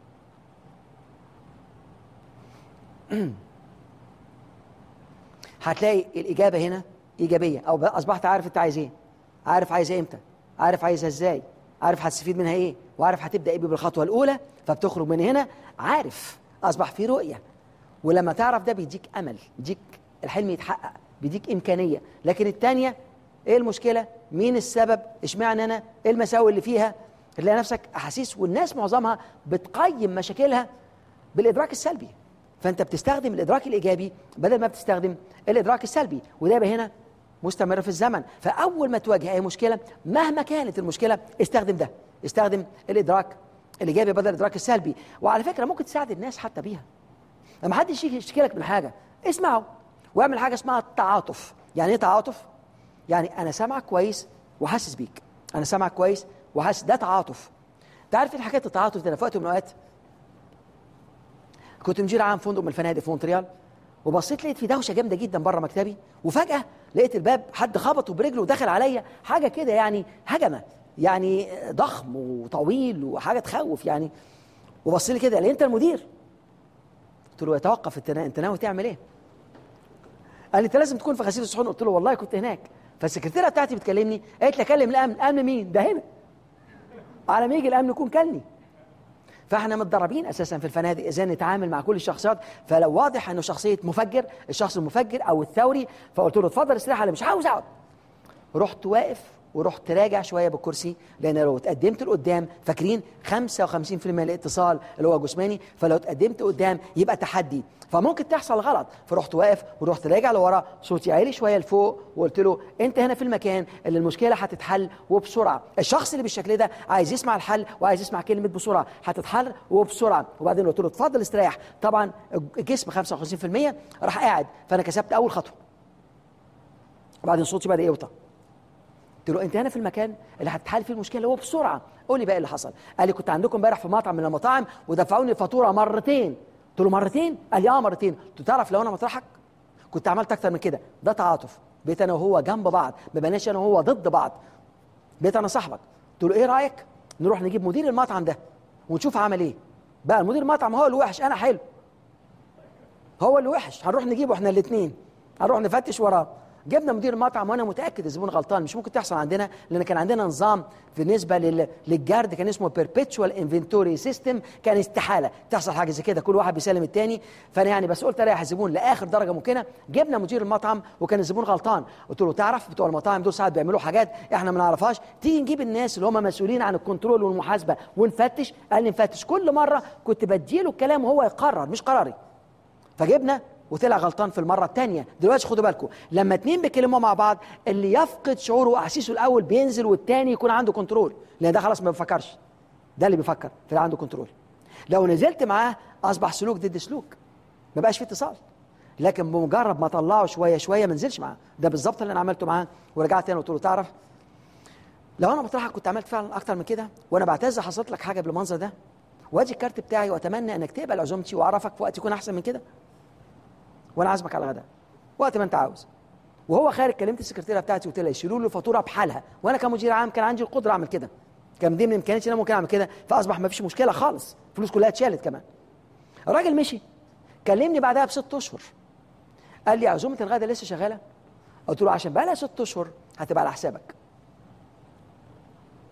هتلاقي الاجابه هنا ايجابيه او اصبحت عارف انت عايز ايه عارف عايز ايه امتى عارف عايزها ازاي عارف هتستفيد منها ايه وعارف هتبدا ايه بالخطوه الاولى فبتخرج من هنا عارف اصبح في رؤيه ولما تعرف ده بيديك امل بيديك الحلم يتحقق بيديك امكانيه لكن الثانيه ايه المشكله مين السبب اشمعنى انا ايه المساوئ اللي فيها تلاقي نفسك احاسيس والناس معظمها بتقيم مشاكلها بالادراك السلبي فانت بتستخدم الادراك الايجابي بدل ما بتستخدم الادراك السلبي وده يبقى هنا مستمر في الزمن فاول ما تواجه اي مشكله مهما كانت المشكله استخدم ده استخدم الادراك الايجابي بدل الادراك السلبي وعلى فكره ممكن تساعد الناس حتى بيها لما حد يشتكي لك من حاجه اسمعه واعمل حاجه اسمها التعاطف يعني ايه تعاطف يعني انا سامعك كويس وحاسس بيك انا سامعك كويس وحاسس ده تعاطف تعرف ايه حكايه التعاطف ده انا في وقت من الاوقات كنت مدير عام فندق من الفنادق في مونتريال وبصيت لقيت في دوشه جامده جدا بره مكتبي وفجاه لقيت الباب حد خبطه برجله ودخل عليا حاجه كده يعني هجمه يعني ضخم وطويل وحاجه تخوف يعني وبص لي كده قال لي انت المدير قلت له يتوقف انت انت ناوي تعمل ايه؟ قال لي انت لازم تكون في غسيل الصحون قلت له والله كنت هناك فالسكرتيره بتاعتي بتكلمني قالت لي اكلم الامن امن مين؟ ده هنا على ما يجي الامن يكون كلني فاحنا متدربين اساسا في الفنادق ازاي نتعامل مع كل الشخصيات فلو واضح انه شخصيه مفجر الشخص المفجر او الثوري فقلت له اتفضل استريح انا مش عاوز اقعد رحت واقف ورحت راجع شويه بالكرسي لان لو اتقدمت لقدام فاكرين 55% الاتصال اللي هو جسماني فلو اتقدمت قدام يبقى تحدي فممكن تحصل غلط فرحت واقف ورحت راجع لورا صوتي عالي شويه لفوق وقلت له انت هنا في المكان اللي المشكله هتتحل وبسرعه الشخص اللي بالشكل ده عايز يسمع الحل وعايز يسمع كلمه بسرعه هتتحل وبسرعه وبعدين قلت له اتفضل استريح طبعا الجسم 55% راح قاعد فانا كسبت اول خطوه وبعدين صوتي بدا يوطى قلت له انت هنا في المكان اللي هتتحل فيه المشكله هو بسرعه قول لي بقى اللي حصل قال لي كنت عندكم امبارح في مطعم من المطاعم ودفعوني الفاتوره مرتين قلت له مرتين قال لي اه مرتين قلت له تعرف لو انا مطرحك كنت عملت اكتر من كده ده تعاطف بقيت انا وهو جنب بعض ما بقيناش انا وهو ضد بعض بقيت انا صاحبك قلت له ايه رايك نروح نجيب مدير المطعم ده ونشوف عمل ايه بقى المدير المطعم هو اللي وحش انا حلو هو اللي وحش هنروح نجيبه احنا الاثنين هنروح نفتش وراه جبنا مدير المطعم وانا متاكد الزبون غلطان مش ممكن تحصل عندنا لان كان عندنا نظام بالنسبه لل... للجارد كان اسمه بيربيتشوال انفنتوري سيستم كان استحاله تحصل حاجه زي كده كل واحد بيسلم الثاني فانا يعني بس قلت اريح الزبون لاخر درجه ممكنه جبنا مدير المطعم وكان الزبون غلطان قلت له تعرف بتوع المطاعم دول ساعات بيعملوا حاجات احنا ما نعرفهاش تيجي نجيب الناس اللي هم مسؤولين عن الكنترول والمحاسبه ونفتش قال لي نفتش كل مره كنت بديله الكلام وهو يقرر مش قراري فجبنا وطلع غلطان في المره الثانيه دلوقتي خدوا بالكم لما اتنين بيتكلموا مع بعض اللي يفقد شعوره واحاسيسه الاول بينزل والتاني يكون عنده كنترول لان ده خلاص ما بيفكرش ده اللي بيفكر فده عنده كنترول لو نزلت معاه اصبح سلوك ضد سلوك ما بقاش في اتصال لكن بمجرد ما طلعه شويه شويه ما نزلش معاه ده بالظبط اللي انا عملته معاه ورجعت تاني قلت له تعرف لو انا بطرحك كنت عملت فعلا اكتر من كده وانا بعتز حصلت لك حاجه بالمنظر ده وادي الكارت بتاعي واتمنى انك تقبل عزومتي واعرفك في وقت يكون احسن من كده وانا عازمك على الغداء وقت ما انت عاوز وهو خارج كلمت السكرتيره بتاعتي وقلت لها يشيلوا له الفاتوره بحالها وانا كمدير عام كان عندي القدره اعمل كده كان دي من امكانياتي ان انا ممكن اعمل كده فاصبح ما فيش مشكله خالص الفلوس كلها اتشالت كمان الراجل مشي كلمني بعدها بست اشهر قال لي عزومه الغداء لسه شغاله قلت له عشان بقى لها ست اشهر هتبقى على حسابك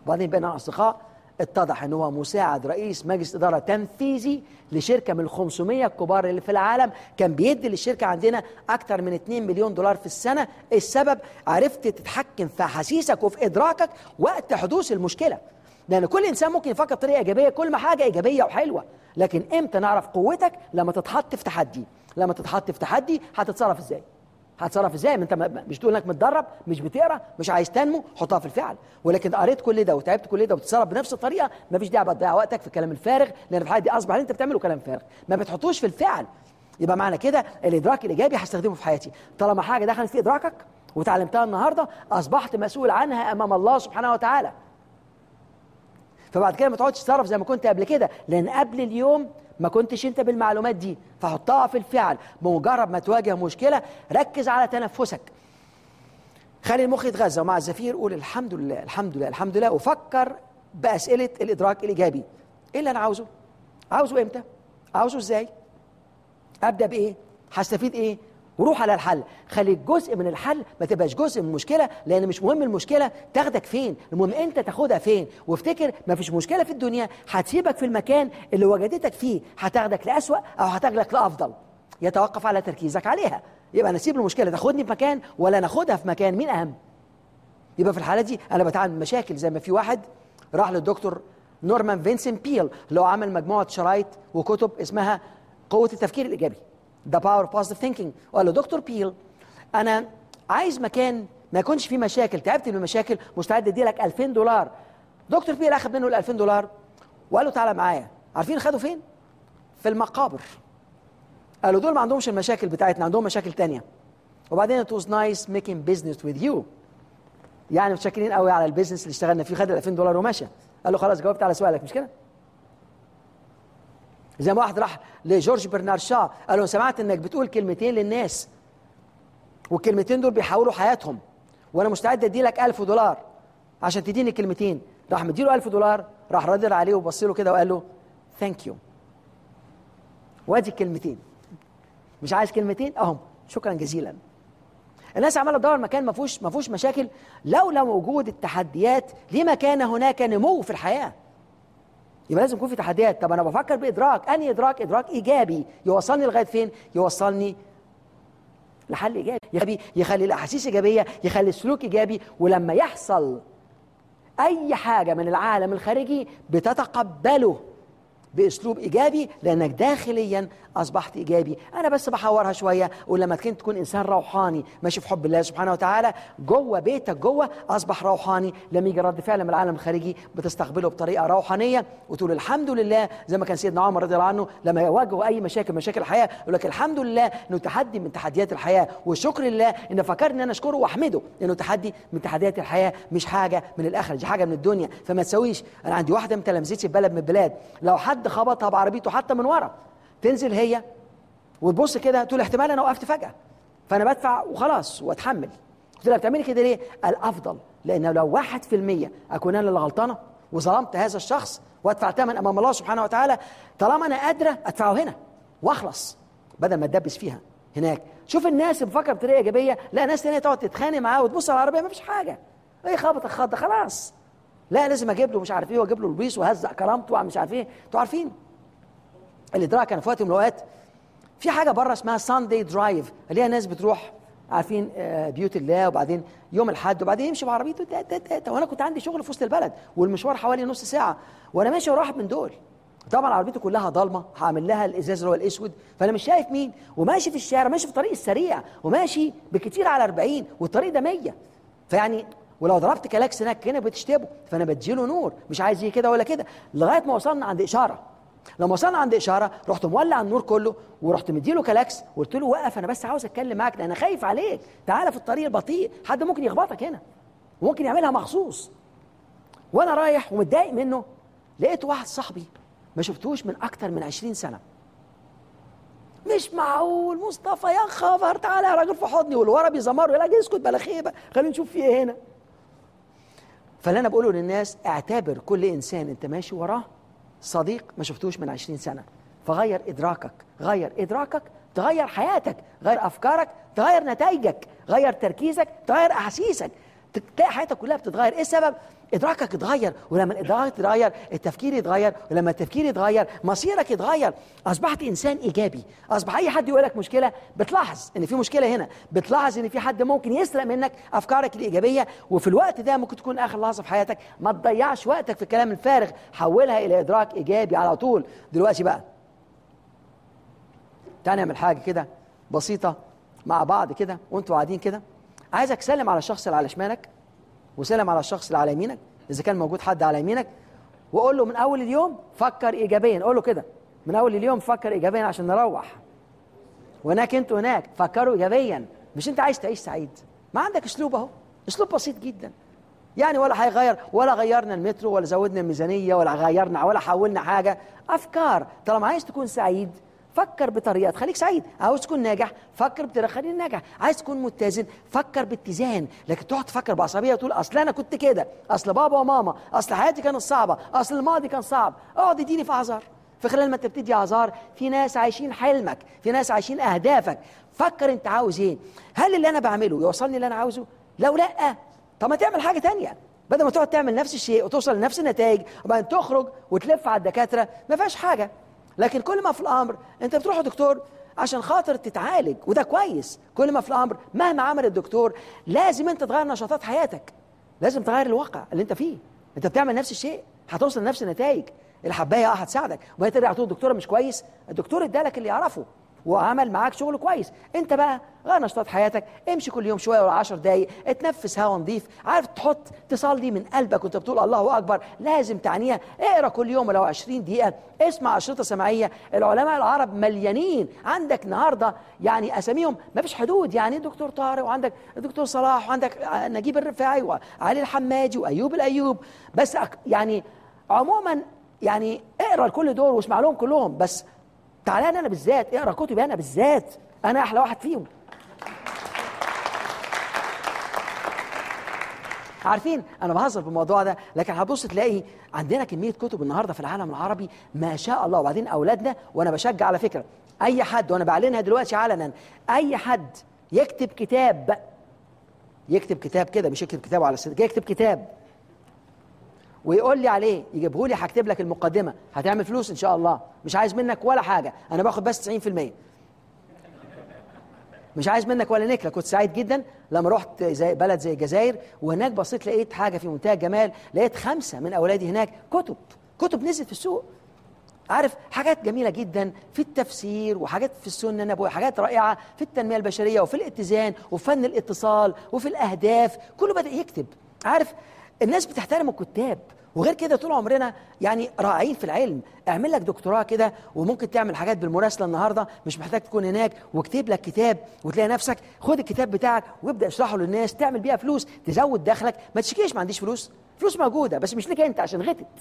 وبعدين بقينا اصدقاء اتضح ان هو مساعد رئيس مجلس اداره تنفيذي لشركه من ال 500 الكبار اللي في العالم كان بيدي للشركه عندنا اكتر من 2 مليون دولار في السنه السبب عرفت تتحكم في احاسيسك وفي ادراكك وقت حدوث المشكله لان كل انسان ممكن يفكر بطريقه ايجابيه كل ما حاجه ايجابيه وحلوه لكن امتى نعرف قوتك لما تتحط في تحدي لما تتحط في تحدي هتتصرف ازاي هتصرف ازاي ما انت م- مش تقول انك متدرب مش بتقرا مش عايز تنمو حطها في الفعل ولكن قريت كل ده وتعبت كل ده وبتتصرف بنفس الطريقه مفيش داعي بقى تضيع وقتك في الكلام الفارغ لان في الحاله دي اصبح اللي انت بتعمله كلام فارغ ما بتحطوش في الفعل يبقى معنى كده الادراك الايجابي هستخدمه في حياتي طالما حاجه دخلت في ادراكك وتعلمتها النهارده اصبحت مسؤول عنها امام الله سبحانه وتعالى فبعد كده ما تقعدش تتصرف زي ما كنت قبل كده لان قبل اليوم ما كنتش انت بالمعلومات دي فحطها في الفعل بمجرد ما تواجه مشكله ركز على تنفسك خلي المخ يتغذى ومع الزفير قول الحمد لله الحمد لله الحمد لله وفكر باسئله الادراك الايجابي ايه اللي انا عاوزه عاوزه امتى عاوزه ازاي ابدا بايه هستفيد ايه وروح على الحل خلي جزء من الحل ما تبقاش جزء من المشكله لان مش مهم المشكله تاخدك فين المهم انت تاخدها فين وافتكر ما فيش مشكله في الدنيا هتسيبك في المكان اللي وجدتك فيه هتاخدك لاسوا او هتاخدك لافضل يتوقف على تركيزك عليها يبقى نسيب المشكله تاخدني في مكان ولا ناخدها في مكان مين اهم يبقى في الحاله دي انا بتعامل مشاكل زي ما في واحد راح للدكتور نورمان فينسن بيل اللي هو عمل مجموعه شرايط وكتب اسمها قوه التفكير الايجابي ذا باور اوف بوزيتيف ثينكينج وقال له دكتور بيل انا عايز مكان ما يكونش فيه مشاكل تعبت من المشاكل مستعد ادي لك 2000 دولار دكتور بيل اخذ منه ال 2000 دولار وقال له تعالى معايا عارفين خدوا فين في المقابر قالوا دول ما عندهمش المشاكل بتاعتنا عندهم مشاكل تانية وبعدين it was nice making business with you يعني متشكرين قوي على البيزنس اللي اشتغلنا فيه خد ال 2000 دولار ومشى قال له خلاص جاوبت على سؤالك مش كده زي ما واحد راح لجورج برنار شا قال له سمعت انك بتقول كلمتين للناس والكلمتين دول بيحولوا حياتهم وانا مستعد ادي لك 1000 دولار عشان تديني كلمتين راح مديله 1000 دولار راح رد عليه وبص له كده وقال له ثانك يو وادي الكلمتين مش عايز كلمتين اهم شكرا جزيلا الناس عماله تدور مكان ما فيهوش ما فيهوش مشاكل لولا وجود التحديات لما كان هناك نمو في الحياه يبقى لازم يكون في تحديات طب انا بفكر بادراك انهي ادراك ادراك ايجابي يوصلني لغايه فين يوصلني لحل ايجابي يخلي يخلي الاحاسيس ايجابيه يخلي السلوك ايجابي ولما يحصل اي حاجه من العالم الخارجي بتتقبله باسلوب ايجابي لانك داخليا اصبحت ايجابي انا بس بحورها شويه ولما كنت تكون انسان روحاني ماشي في حب الله سبحانه وتعالى جوه بيتك جوه اصبح روحاني لما يجي رد فعل من العالم الخارجي بتستقبله بطريقه روحانيه وتقول الحمد لله زي ما كان سيدنا عمر رضي الله عنه لما يواجهوا اي مشاكل مشاكل الحياه يقول لك الحمد لله انه تحدي من تحديات الحياه والشكر لله ان فكرني ان انا اشكره واحمده انه تحدي من تحديات الحياه مش حاجه من الاخره دي حاجه من الدنيا فما تسويش انا عندي واحده من تلامذتي في بلد من البلاد لو حد خبطها بعربيته حتى من ورا تنزل هي وتبص كده تقول احتمال انا وقفت فجاه فانا بدفع وخلاص واتحمل قلت لها بتعملي كده ليه؟ الافضل لان لو واحد في المية اكون انا اللي غلطانه وظلمت هذا الشخص وادفع ثمن امام الله سبحانه وتعالى طالما انا قادره ادفعه هنا واخلص بدل ما اتدبس فيها هناك شوف الناس اللي بتفكر بطريقه ايجابيه لا ناس تانية تقعد تتخانق معاه وتبص على العربيه ما فيش حاجه ايه خبط الخضه خلاص لا لازم اجيب له مش عارف ايه واجيب له البيس وهزق كرامته ومش عارف ايه انتوا عارفين الادراك انا في وقت من الاوقات في حاجه بره اسمها ساندي درايف اللي هي ناس بتروح عارفين آه، بيوت الله وبعدين يوم الاحد وبعدين يمشي بعربيته تا تا تا تا وانا كنت عندي شغل في وسط البلد والمشوار حوالي نص ساعه وانا ماشي ورا واحد من دول طبعا عربيته كلها ضلمه هعمل لها الازاز اللي هو الاسود فانا مش شايف مين وماشي في الشارع ماشي في الطريق السريع وماشي بكتير على 40 والطريق ده 100 فيعني ولو ضربت كلاكس هناك هنا بتشتبه فانا بديله نور مش عايز يجي كده ولا كده لغايه ما وصلنا عند اشاره لما وصلنا عند اشاره رحت مولع النور كله ورحت مديله كلاكس وقلت له وقف انا بس عاوز اتكلم معاك ده انا خايف عليك تعالى في الطريق البطيء حد ممكن يخبطك هنا وممكن يعملها مخصوص وانا رايح ومتضايق منه لقيت واحد صاحبي ما شفتوش من اكتر من 20 سنه مش معقول مصطفى يا خبر تعالى يا راجل في حضني والورا بيزمروا يقول لك اسكت بلا خيبه خلينا نشوف في ايه هنا فاللي انا بقوله للناس اعتبر كل انسان انت ماشي وراه صديق ما شفتوش من 20 سنه فغير ادراكك غير ادراكك تغير حياتك غير افكارك تغير نتائجك غير تركيزك تغير احاسيسك تلاقي حياتك كلها بتتغير ايه السبب ادراكك اتغير ولما الادراك يتغير التفكير يتغير ولما التفكير يتغير مصيرك يتغير اصبحت انسان ايجابي اصبح اي حد يقول لك مشكله بتلاحظ ان في مشكله هنا بتلاحظ ان في حد ممكن يسرق منك افكارك الايجابيه وفي الوقت ده ممكن تكون اخر لحظه في حياتك ما تضيعش وقتك في الكلام الفارغ حولها الى ادراك ايجابي على طول دلوقتي بقى تعال نعمل حاجه كده بسيطه مع بعض كده وانتوا قاعدين كده عايزك سلم على الشخص اللي على شمالك وسلم على الشخص اللي على يمينك اذا كان موجود حد على يمينك وقول له من اول اليوم فكر ايجابيا قول له كده من اول اليوم فكر ايجابيا عشان نروح وهناك انتوا هناك فكروا ايجابيا مش انت عايز تعيش سعيد ما عندك اسلوب اهو اسلوب بسيط جدا يعني ولا هيغير ولا غيرنا المترو ولا زودنا الميزانيه ولا غيرنا ولا حولنا حاجه افكار طالما عايز تكون سعيد فكر بطريقه تخليك سعيد عاوز تكون ناجح فكر بطريقه تخليك ناجح عايز تكون متزن فكر باتزان لكن تقعد تفكر بعصبيه وتقول اصل انا كنت كده اصل بابا وماما اصل حياتي كانت صعبه اصل الماضي كان صعب اقعد اديني في اعذار في خلال ما انت بتدي اعذار في ناس عايشين حلمك في ناس عايشين اهدافك فكر انت عاوز ايه هل اللي انا بعمله يوصلني اللي انا عاوزه لو لا طب ما تعمل حاجه تانية بدل ما تقعد تعمل نفس الشيء وتوصل لنفس النتائج وبعدين تخرج وتلف على الدكاتره ما فيهاش حاجه لكن كل ما في الامر انت بتروح لدكتور عشان خاطر تتعالج وده كويس كل ما في الامر مهما عمل الدكتور لازم انت تغير نشاطات حياتك لازم تغير الواقع اللي انت فيه انت بتعمل نفس الشيء هتوصل لنفس النتائج الحبايه اه هتساعدك وهي ترجع تقول الدكتوره مش كويس الدكتور ادالك اللي يعرفه وعمل معاك شغل كويس انت بقى غير نشاطات حياتك امشي كل يوم شويه ولا 10 دقايق اتنفس هواء نظيف عارف تحط تصلي من قلبك وانت بتقول الله اكبر لازم تعنيها اقرا كل يوم ولو 20 دقيقه اسمع اشرطه سمعيه العلماء العرب مليانين عندك النهارده يعني اساميهم ما فيش حدود يعني الدكتور طارق وعندك الدكتور صلاح وعندك نجيب الرفاعي وعلي الحمادي وايوب الايوب بس يعني عموما يعني اقرا كل دول واسمع لهم كلهم بس تعالى انا بالذات اقرا كتبي انا بالذات انا احلى واحد فيهم عارفين انا بهزر بالموضوع ده لكن هتبص تلاقي عندنا كميه كتب النهارده في العالم العربي ما شاء الله وبعدين اولادنا وانا بشجع على فكره اي حد وانا بعلنها دلوقتي علنا اي حد يكتب كتاب يكتب كتاب كده مش يكتب كتاب على السنة يكتب كتاب ويقول لي عليه يجيبه لي هكتب لك المقدمه هتعمل فلوس ان شاء الله مش عايز منك ولا حاجه انا باخد بس 90% مش عايز منك ولا نكله كنت سعيد جدا لما رحت زي بلد زي الجزائر وهناك بصيت لقيت حاجه في منتهى الجمال لقيت خمسه من اولادي هناك كتب كتب نزلت في السوق عارف حاجات جميلة جدا في التفسير وحاجات في السنة النبوية حاجات رائعة في التنمية البشرية وفي الاتزان وفي فن الاتصال وفي الأهداف كله بدأ يكتب عارف الناس بتحترم الكتاب وغير كده طول عمرنا يعني رائعين في العلم اعمل لك دكتوراه كده وممكن تعمل حاجات بالمراسله النهارده مش محتاج تكون هناك واكتب لك كتاب وتلاقي نفسك خد الكتاب بتاعك وابدا اشرحه للناس تعمل بيها فلوس تزود دخلك ما تشكيش ما عنديش فلوس فلوس موجوده بس مش ليك انت عشان غتت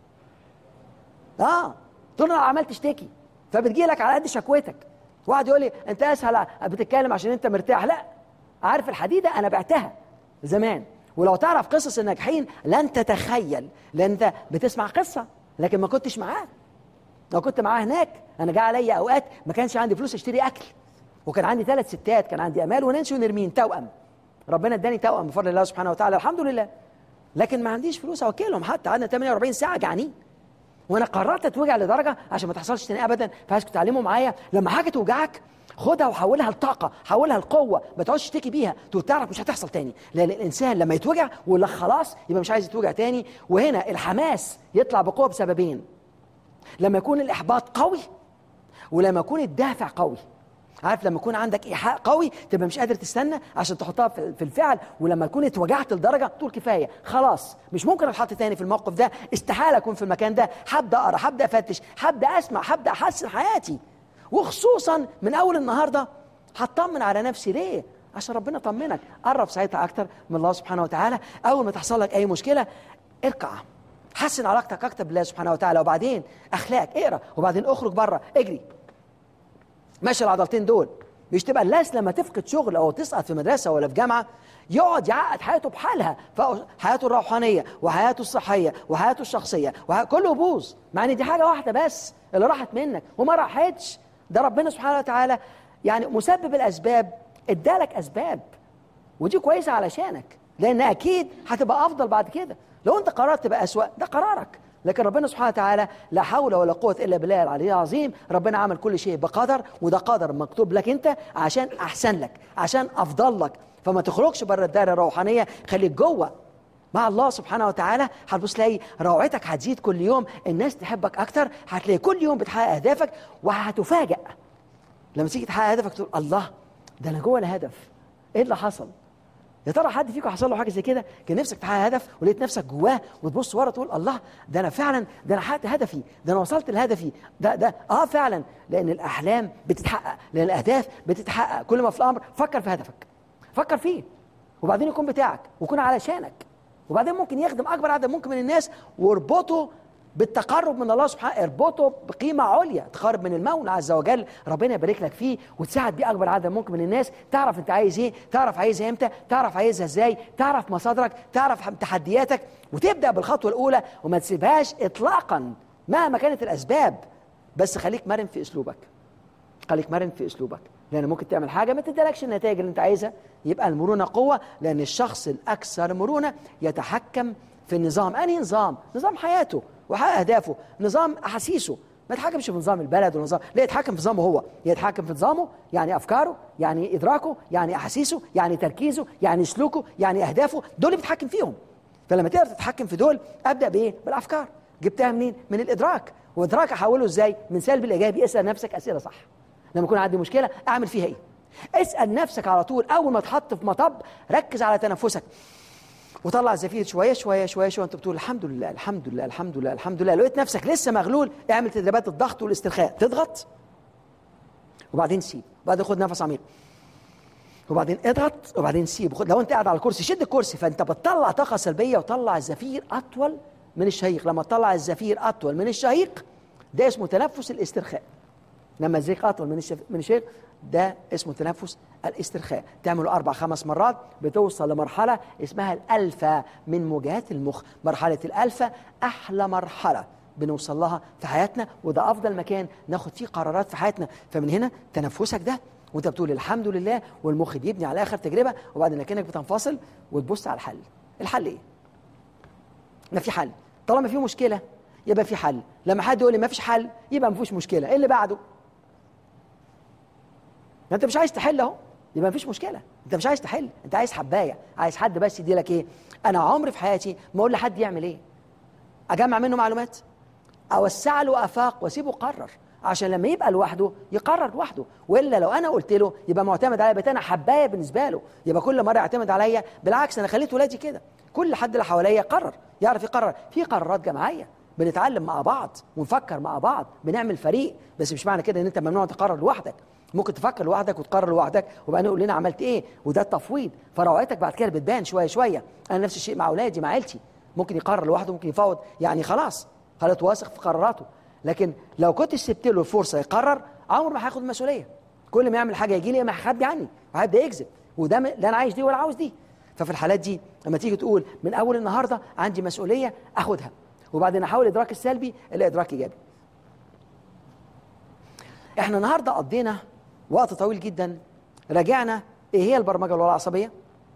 اه طول النهار عمال تشتكي فبتجي لك على قد شكوتك واحد يقول لي انت اسهل بتتكلم عشان انت مرتاح لا عارف الحديده انا بعتها زمان ولو تعرف قصص الناجحين لن تتخيل لان انت بتسمع قصه لكن ما كنتش معاه لو كنت معاه هناك انا جه عليا اوقات ما كانش عندي فلوس اشتري اكل وكان عندي ثلاث ستات كان عندي امال وننشي ونرمين توأم ربنا اداني توأم بفضل الله سبحانه وتعالى الحمد لله لكن ما عنديش فلوس اوكلهم حتى قعدنا 48 ساعه جعانين وانا قررت اتوجع لدرجه عشان ما تحصلش تاني ابدا فعايزكم تتعلموا معايا لما حاجه توجعك خدها وحولها لطاقه حولها لقوه ما تقعدش تشتكي بيها تقول تعرف مش هتحصل تاني لان الانسان لما يتوجع ولا خلاص يبقى مش عايز يتوجع تاني وهنا الحماس يطلع بقوه بسببين لما يكون الاحباط قوي ولما يكون الدافع قوي عارف لما يكون عندك ايحاء قوي تبقى مش قادر تستنى عشان تحطها في الفعل ولما تكون اتوجعت لدرجه تقول كفايه خلاص مش ممكن اتحط تاني في الموقف ده استحاله اكون في المكان ده هبدا اقرا هبدا افتش هبدا اسمع هبدا احسن حياتي وخصوصا من اول النهارده هطمن على نفسي ليه عشان ربنا طمنك قرب ساعتها اكتر من الله سبحانه وتعالى اول ما تحصل لك اي مشكله اركع حسن علاقتك اكتر بالله سبحانه وتعالى وبعدين اخلاق اقرا وبعدين اخرج بره اجري ماشي العضلتين دول مش تبقى الناس لما تفقد شغل او تسقط في مدرسه ولا في جامعه يقعد يعقد حياته بحالها حياته الروحانيه وحياته الصحيه وحياته الشخصيه وح... كله يبوظ مع ان دي حاجه واحده بس اللي راحت منك وما راحتش ده ربنا سبحانه وتعالى يعني مسبب الاسباب ادالك اسباب ودي كويسه علشانك لان اكيد هتبقى افضل بعد كده لو انت قررت تبقى اسوا ده قرارك لكن ربنا سبحانه وتعالى لا حول ولا قوه الا بالله العلي العظيم ربنا عمل كل شيء بقدر وده قدر مكتوب لك انت عشان احسن لك عشان افضل لك فما تخرجش بره الدائره الروحانيه خليك جوه مع الله سبحانه وتعالى هتبص تلاقي روعتك هتزيد كل يوم الناس تحبك اكتر هتلاقي كل يوم بتحقق اهدافك وهتفاجئ لما تيجي تحقق هدفك تقول الله ده انا جوه الهدف ايه اللي حصل يا ترى حد فيكم حصل له حاجه زي كده كان نفسك تحقق هدف ولقيت نفسك جواه وتبص ورا تقول الله ده انا فعلا ده انا حققت هدفي ده انا وصلت لهدفي ده ده اه فعلا لان الاحلام بتتحقق لان الاهداف بتتحقق كل ما في الامر فكر في هدفك فكر فيه وبعدين يكون بتاعك ويكون علشانك وبعدين ممكن يخدم اكبر عدد ممكن من الناس واربطه بالتقرب من الله سبحانه اربطه بقيمه عليا تقرب من المولى عز وجل ربنا يبارك لك فيه وتساعد بيه اكبر عدد ممكن من الناس تعرف انت عايز ايه تعرف عايزها امتى تعرف عايزها ازاي تعرف مصادرك تعرف تحدياتك وتبدا بالخطوه الاولى وما تسيبهاش اطلاقا مهما كانت الاسباب بس خليك مرن في اسلوبك خليك مرن في اسلوبك لان ممكن تعمل حاجه ما تديلكش النتائج اللي انت عايزها يبقى المرونه قوه لان الشخص الاكثر مرونه يتحكم في النظام انهي نظام نظام حياته وحقق اهدافه نظام احاسيسه ما يتحكمش في نظام البلد ونظام لا يتحكم في نظامه هو يتحكم في نظامه يعني افكاره يعني ادراكه يعني احاسيسه يعني تركيزه يعني سلوكه يعني اهدافه دول اللي بيتحكم فيهم فلما تقدر تتحكم في دول ابدا بايه بالافكار جبتها منين من الادراك وادراك احوله ازاي من سلبي لايجابي اسال نفسك اسئله صح لما يكون عندي مشكله اعمل فيها ايه اسال نفسك على طول اول ما تحط في مطب ركز على تنفسك وطلع الزفير شويه شويه شويه شويه وانت بتقول الحمد لله الحمد لله الحمد لله الحمد لله لقيت نفسك لسه مغلول اعمل تدريبات الضغط والاسترخاء تضغط وبعدين سيب وبعدين خد نفس عميق وبعدين اضغط وبعدين سيب خد لو انت قاعد على الكرسي شد الكرسي فانت بتطلع طاقه سلبيه وطلع الزفير اطول من الشهيق لما تطلع الزفير اطول من الشهيق ده اسمه تنفس الاسترخاء لما الزيق اطول من الشف... من الشيخ ده اسمه تنفس الاسترخاء تعمله اربع خمس مرات بتوصل لمرحله اسمها الالفا من موجات المخ مرحله الالفا احلى مرحله بنوصل لها في حياتنا وده افضل مكان ناخد فيه قرارات في حياتنا فمن هنا تنفسك ده وانت بتقول الحمد لله والمخ بيبني على اخر تجربه وبعدين كانك بتنفصل وتبص على الحل الحل ايه ما في حل طالما في مشكله يبقى في حل لما حد يقول لي ما فيش حل يبقى ما فيش مشكله ايه اللي بعده ما انت مش عايز تحل اهو يبقى مفيش مشكله انت مش عايز تحل انت عايز حبايه عايز حد بس يدي لك ايه انا عمري في حياتي ما اقول لحد يعمل ايه اجمع منه معلومات اوسع له افاق واسيبه يقرر عشان لما يبقى لوحده يقرر لوحده والا لو انا قلت له يبقى معتمد عليا بقيت انا حبايه بالنسبه له يبقى كل مره يعتمد عليا بالعكس انا خليت ولادي كده كل حد اللي حواليا يقرر يعرف يقرر في قرارات جماعيه بنتعلم مع بعض ونفكر مع بعض بنعمل فريق بس مش معنى كده ان انت ممنوع تقرر لوحدك ممكن تفكر لوحدك وتقرر لوحدك وبعدين يقول لنا عملت ايه وده التفويض فروعتك بعد كده بتبان شويه شويه انا نفس الشيء مع اولادي مع عيلتي ممكن يقرر لوحده ممكن يفوض يعني خلاص خلت واثق في قراراته لكن لو كنت سبت له الفرصه يقرر عمره ما هياخد المسؤوليه كل ما يعمل حاجه يجي لي ما هيخبي عني وهيبدا يكذب وده لا انا عايز دي ولا عاوز دي ففي الحالات دي لما تيجي تقول من اول النهارده عندي مسؤوليه اخدها وبعدين احاول الادراك السلبي الى ادراك ايجابي احنا النهارده قضينا وقت طويل جدا راجعنا ايه هي البرمجه اللغويه العصبيه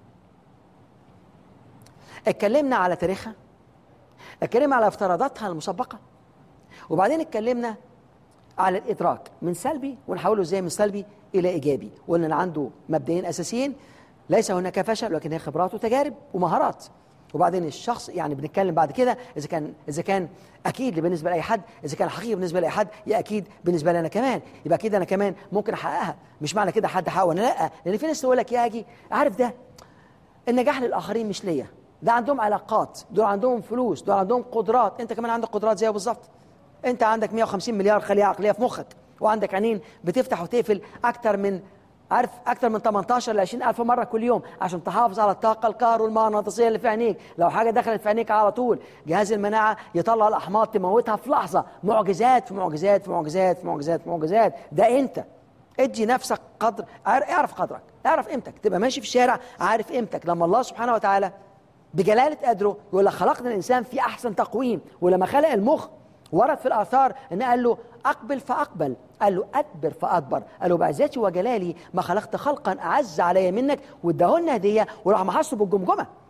اتكلمنا على تاريخها اتكلمنا على افتراضاتها المسبقه وبعدين اتكلمنا على الادراك من سلبي ونحوله ازاي من سلبي الى ايجابي وقلنا ان عنده مبدئين اساسيين ليس هناك فشل ولكن هي خبرات وتجارب ومهارات وبعدين الشخص يعني بنتكلم بعد كده اذا كان اذا كان اكيد بالنسبه لاي حد اذا كان حقيقي بالنسبه لاي حد يا اكيد بالنسبه لي انا كمان يبقى اكيد انا كمان ممكن احققها مش معنى كده حد حقق وانا لا لان في ناس تقول لك يا اجي عارف ده النجاح للاخرين مش ليا ده عندهم علاقات دول عندهم فلوس دول عندهم قدرات انت كمان عندك قدرات زيه بالظبط انت عندك 150 مليار خليه عقليه في مخك وعندك عينين بتفتح وتقفل اكتر من عارف اكتر من 18 ل 20 الف مره كل يوم عشان تحافظ على الطاقه الكهرومغناطيسيه اللي في عينيك لو حاجه دخلت في عينيك على طول جهاز المناعه يطلع الاحماض تموتها في لحظه معجزات في معجزات في معجزات في معجزات في معجزات ده انت ادي نفسك قدر اعرف قدرك اعرف قيمتك تبقى ماشي في الشارع عارف قيمتك لما الله سبحانه وتعالى بجلاله قدره يقول لك خلقنا الانسان في احسن تقويم ولما خلق المخ ورد في الاثار ان قال له اقبل فاقبل قال له ادبر فادبر قال له بعزتي وجلالي ما خلقت خلقا اعز علي منك واداهن هديه وراح محصه بالجمجمه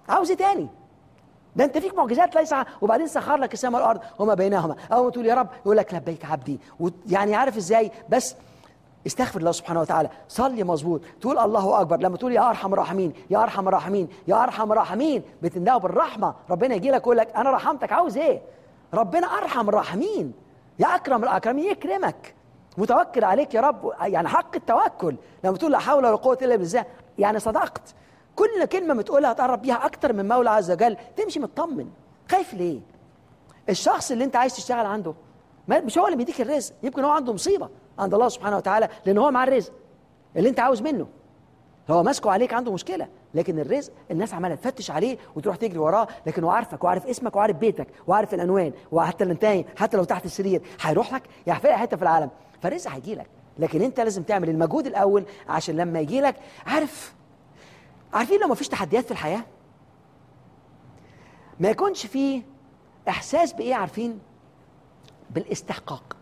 عاوز ايه تاني ده انت فيك معجزات ليس ع- وبعدين سخر لك السماء والارض وما بينهما اول ما تقول يا رب يقول لك لبيك عبدي و- يعني عارف ازاي بس استغفر الله سبحانه وتعالى صلي مظبوط تقول الله اكبر لما تقول يا ارحم الراحمين يا ارحم الراحمين يا ارحم الراحمين بتندهوا بالرحمه ربنا يجي لك يقول لك انا رحمتك عاوز ايه ربنا ارحم الراحمين يا اكرم الاكرمين يكرمك متوكل عليك يا رب يعني حق التوكل لما تقول لا حول ولا قوه الا بالله يعني صدقت كل كلمه بتقولها تقرب بيها اكتر من مولى عز وجل تمشي مطمن خايف ليه الشخص اللي انت عايز تشتغل عنده ما- مش هو اللي بيديك الرزق يمكن هو عنده مصيبه عند الله سبحانه وتعالى لان هو معاه الرزق اللي انت عاوز منه هو ماسكه عليك عنده مشكله لكن الرزق الناس عماله تفتش عليه وتروح تجري وراه لكن هو عارفك وعارف اسمك وعارف بيتك وعارف العنوان وحتى اللي انت نايم حتى لو تحت السرير هيروح لك يعني في اي حته في العالم فالرزق هيجي لك لكن انت لازم تعمل المجهود الاول عشان لما يجي لك عارف عارفين لو ما فيش تحديات في الحياه ما يكونش فيه احساس بايه عارفين بالاستحقاق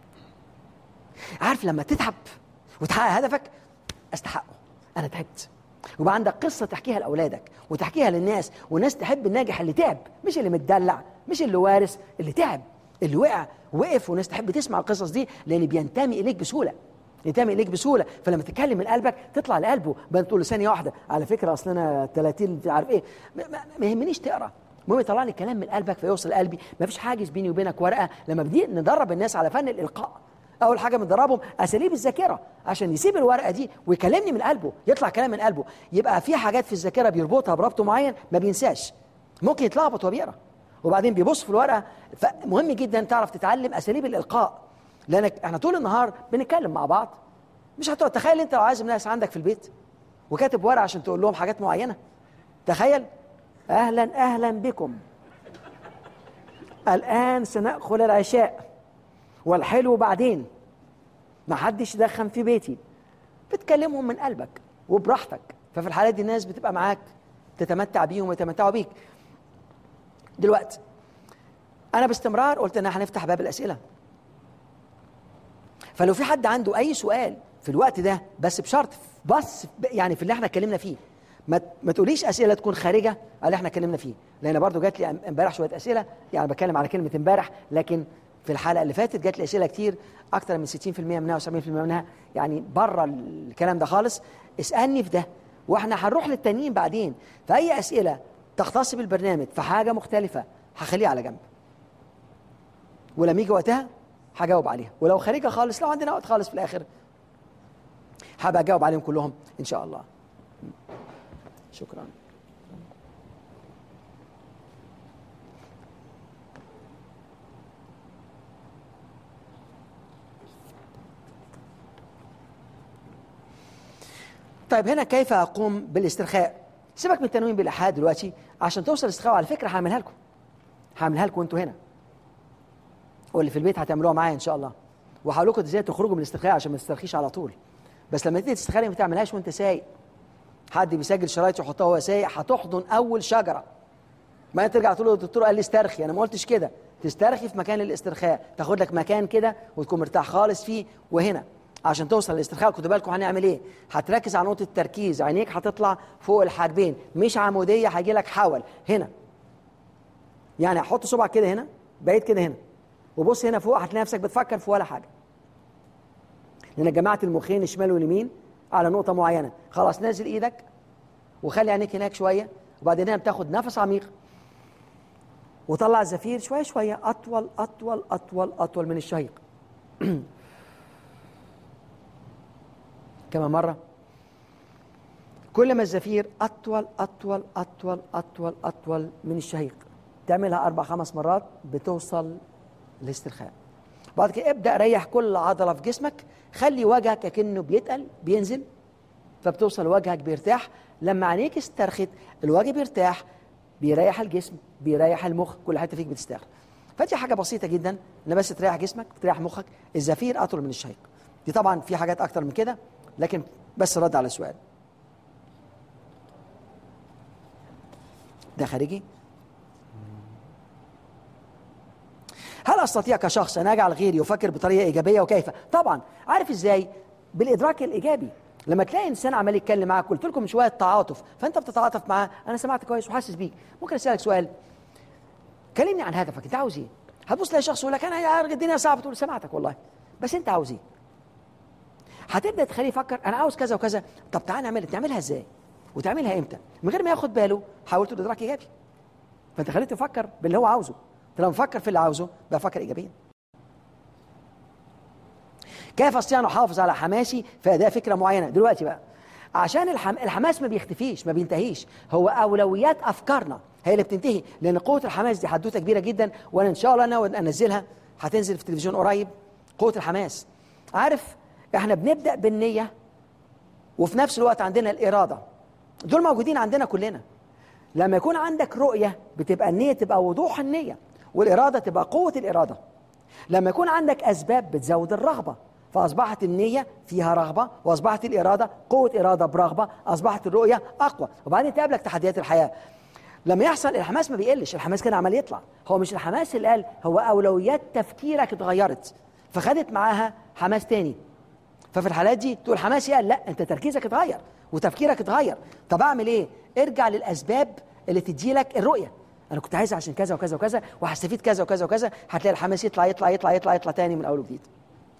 عارف لما تتعب وتحقق هدفك استحقه انا تعبت ويبقى عندك قصه تحكيها لاولادك وتحكيها للناس والناس تحب الناجح اللي تعب مش اللي متدلع مش اللي وارث اللي تعب اللي وقع وقف والناس تحب تسمع القصص دي لان بينتمي اليك بسهوله ينتمي اليك بسهوله فلما تتكلم من قلبك تطلع لقلبه بدل تقول له ثانيه واحده على فكره اصل انا 30 مش عارف ايه ما- ما ما يهمنيش تقرا المهم يطلع لي كلام من قلبك فيوصل لقلبي ما فيش حاجز بيني وبينك ورقه لما بدي ندرب الناس على فن الالقاء اول حاجه بندربهم اساليب الذاكره عشان يسيب الورقه دي ويكلمني من قلبه يطلع كلام من قلبه يبقى في حاجات في الذاكره بيربطها بربط معين ما بينساش ممكن يتلخبط وهو بيقرا وبعدين بيبص في الورقه فمهم جدا تعرف تتعلم اساليب الالقاء لانك احنا طول النهار بنتكلم مع بعض مش هتقعد تخيل انت لو عازم ناس عندك في البيت وكاتب ورقه عشان تقول لهم حاجات معينه تخيل اهلا اهلا بكم الان سناكل العشاء والحلو بعدين ما حدش يدخن في بيتي بتكلمهم من قلبك وبراحتك ففي الحالات دي الناس بتبقى معاك تتمتع بيهم ويتمتعوا بيك دلوقتي انا باستمرار قلت ان احنا هنفتح باب الاسئله فلو في حد عنده اي سؤال في الوقت ده بس بشرط بس يعني في اللي احنا اتكلمنا فيه ما ما تقوليش اسئله تكون خارجه على اللي احنا اتكلمنا فيه لان برضو جات لي امبارح شويه اسئله يعني بتكلم على كلمه امبارح لكن في الحلقه اللي فاتت جات لي اسئله كتير اكتر من 60% منها و70% منها يعني بره الكلام ده خالص اسالني في ده واحنا هنروح للتانيين بعدين فاي اسئله تختص بالبرنامج في حاجه مختلفه هخليها على جنب ولما يجي وقتها هجاوب عليها ولو خارجه خالص لو عندنا وقت خالص في الاخر هبقى اجاوب عليهم كلهم ان شاء الله شكرا طيب هنا كيف اقوم بالاسترخاء سيبك من التنويم بالاحاد دلوقتي عشان توصل الاسترخاء على فكره هعملها لكم هعملها لكم وانتوا هنا واللي في البيت هتعملوها معايا ان شاء الله وهقول لكم ازاي تخرجوا من الاسترخاء عشان ما تسترخيش على طول بس لما تيجي تسترخي ما تعملهاش وانت سايق حد بيسجل شرايط يحطها وهو سايق هتحضن اول شجره ما انت ترجع تقول له الدكتور قال لي استرخي انا ما قلتش كده تسترخي في مكان الاسترخاء تاخد لك مكان كده وتكون مرتاح خالص فيه وهنا عشان توصل للاسترخاء خدوا بالكم هنعمل ايه هتركز على نقطه التركيز عينيك هتطلع فوق الحاجبين مش عموديه هيجي لك حول هنا يعني هحط صبعك كده هنا بعيد كده هنا وبص هنا فوق هتلاقي نفسك بتفكر في ولا حاجه لان جماعه المخين الشمال واليمين على نقطه معينه خلاص نازل ايدك وخلي عينيك هناك شويه وبعدين هنا بتاخد نفس عميق وطلع الزفير شويه شويه اطول اطول اطول اطول من الشهيق كمان مره كل ما الزفير اطول اطول اطول اطول اطول من الشهيق تعملها اربع خمس مرات بتوصل للاسترخاء بعد كده ابدا ريح كل عضله في جسمك خلي وجهك كأنه بيتقل بينزل فبتوصل وجهك بيرتاح لما عينيك استرخت الوجه بيرتاح بيريح الجسم بيريح المخ كل حته فيك بتسترخي فدي حاجه بسيطه جدا ان بس تريح جسمك تريح مخك الزفير اطول من الشهيق دي طبعا في حاجات اكتر من كده لكن بس رد على السؤال ده خارجي هل استطيع كشخص ان اجعل غيري يفكر بطريقه ايجابيه وكيف طبعا عارف ازاي بالادراك الايجابي لما تلاقي انسان عمال يتكلم معاك قلت لكم من شويه تعاطف فانت بتتعاطف معاه انا سمعت كويس وحاسس بيك ممكن اسالك سؤال كلمني عن هدفك انت عاوز ايه هتبص تلاقي شخص يقول لك انا يا الدنيا صعبه تقول سمعتك والله بس انت عاوز ايه هتبدا تخليه يفكر انا عاوز كذا وكذا طب تعال نعمل تعملها ازاي وتعملها امتى من غير ما ياخد باله حاولت الادراك ايجابي فانت خليته يفكر باللي هو عاوزه انت لما فكر في اللي عاوزه بفكر ايجابيا كيف استطيع ان احافظ على حماسي في اداء فكره معينه دلوقتي بقى عشان الحم... الحماس ما بيختفيش ما بينتهيش هو اولويات افكارنا هي اللي بتنتهي لان قوه الحماس دي حدوته كبيره جدا وانا ان شاء الله ناوي انزلها هتنزل في التلفزيون قريب قوه الحماس عارف احنا بنبدا بالنيه وفي نفس الوقت عندنا الاراده دول موجودين عندنا كلنا لما يكون عندك رؤيه بتبقى النيه تبقى وضوح النيه والاراده تبقى قوه الاراده لما يكون عندك اسباب بتزود الرغبه فاصبحت النيه فيها رغبه واصبحت الاراده قوه اراده برغبه اصبحت الرؤيه اقوى وبعدين تقابلك تحديات الحياه لما يحصل الحماس ما بيقلش الحماس كان عمال يطلع هو مش الحماس اللي قال هو اولويات تفكيرك اتغيرت فخدت معاها حماس تاني ففي الحالات دي تقول حماسي قال لا انت تركيزك اتغير وتفكيرك اتغير طب اعمل ايه ارجع للاسباب اللي تدي لك الرؤيه انا كنت عايز عشان كذا وكذا وكذا وهستفيد كذا وكذا وكذا هتلاقي الحماس يطلع يطلع يطلع يطلع يطلع تاني من اول وجديد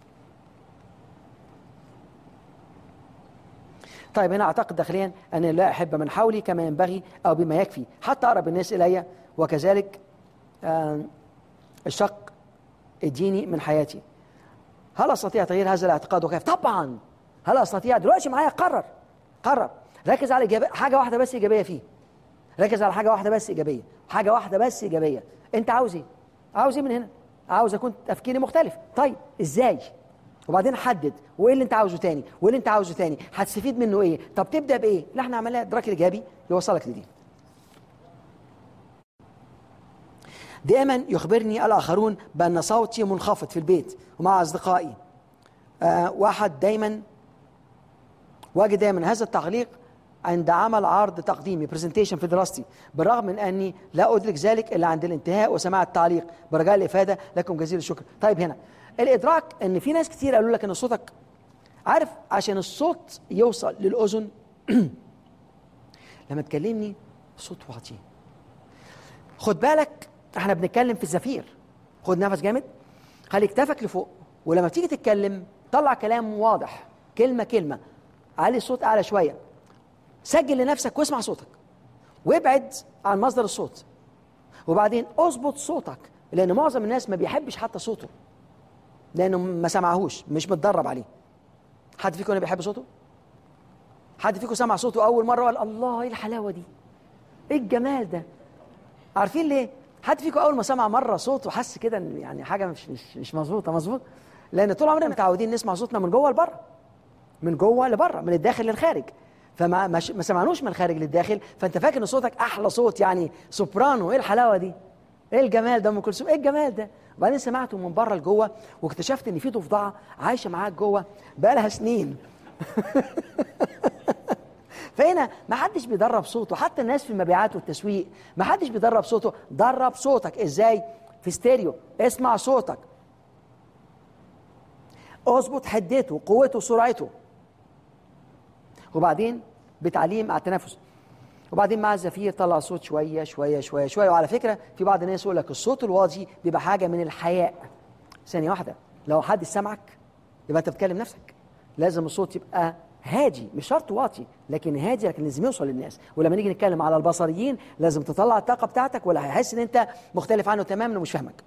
طيب هنا اعتقد داخليا ان لا احب من حولي كما ينبغي او بما يكفي حتى اقرب الناس الي وكذلك آه الشق الديني من حياتي هل استطيع تغيير هذا الاعتقاد وكيف طبعا هل استطيع دلوقتي معايا قرر قرر ركز على إجابة حاجه واحده بس ايجابيه فيه ركز على حاجه واحده بس ايجابيه حاجه واحده بس ايجابيه انت عاوز ايه عاوز ايه من هنا عاوز اكون تفكيري مختلف طيب ازاي وبعدين حدد وايه اللي انت عاوزه تاني وايه اللي انت عاوزه تاني هتستفيد منه ايه طب تبدا بايه لا احنا عملنا الادراك الايجابي يوصلك لدي دائما يخبرني الاخرون بان صوتي منخفض في البيت ومع اصدقائي آه واحد دايما واجد دايما هذا التعليق عند عمل عرض تقديمي برزنتيشن في دراستي بالرغم من اني لا ادرك ذلك الا عند الانتهاء وسماع التعليق برجاء الافاده لكم جزيل الشكر طيب هنا الادراك ان في ناس كتير قالوا لك ان صوتك عارف عشان الصوت يوصل للاذن لما تكلمني صوت واطي خد بالك احنا بنتكلم في الزفير خد نفس جامد خلي كتافك لفوق ولما تيجي تتكلم طلع كلام واضح كلمه كلمه علي الصوت اعلى شويه سجل لنفسك واسمع صوتك وابعد عن مصدر الصوت وبعدين اظبط صوتك لان معظم الناس ما بيحبش حتى صوته لانه ما سمعهوش مش متدرب عليه حد فيكم هنا بيحب صوته حد فيكم سمع صوته اول مره وقال الله ايه الحلاوه دي ايه الجمال ده عارفين ليه حد فيكم اول ما سمع مره صوته حس كده ان يعني حاجه مش مش مش مظبوطه مظبوط لان طول عمرنا متعودين نسمع صوتنا من جوه لبره من جوه لبره من الداخل للخارج فما ما سمعنوش من الخارج للداخل فانت فاكر ان صوتك احلى صوت يعني سوبرانو ايه الحلاوه دي ايه الجمال ده ام كلثوم ايه الجمال ده وبعدين سمعته من بره لجوه واكتشفت ان في ضفدعه عايشه معاك جوه بقى لها سنين فهنا ما حدش بيدرب صوته حتى الناس في المبيعات والتسويق ما حدش بيدرب صوته درب صوتك ازاي في ستيريو اسمع صوتك اظبط حدته قوته سرعته وبعدين بتعليم على التنفس وبعدين مع الزفير طلع صوت شويه شويه شويه شويه وعلى فكره في بعض الناس يقول لك الصوت الواطي بيبقى حاجه من الحياء ثانيه واحده لو حد سمعك يبقى انت بتكلم نفسك لازم الصوت يبقى هادي مش شرط واطي لكن هادي لكن لازم يوصل للناس ولما نيجي نتكلم على البصريين لازم تطلع الطاقه بتاعتك ولا هيحس ان انت مختلف عنه تماما ومش فاهمك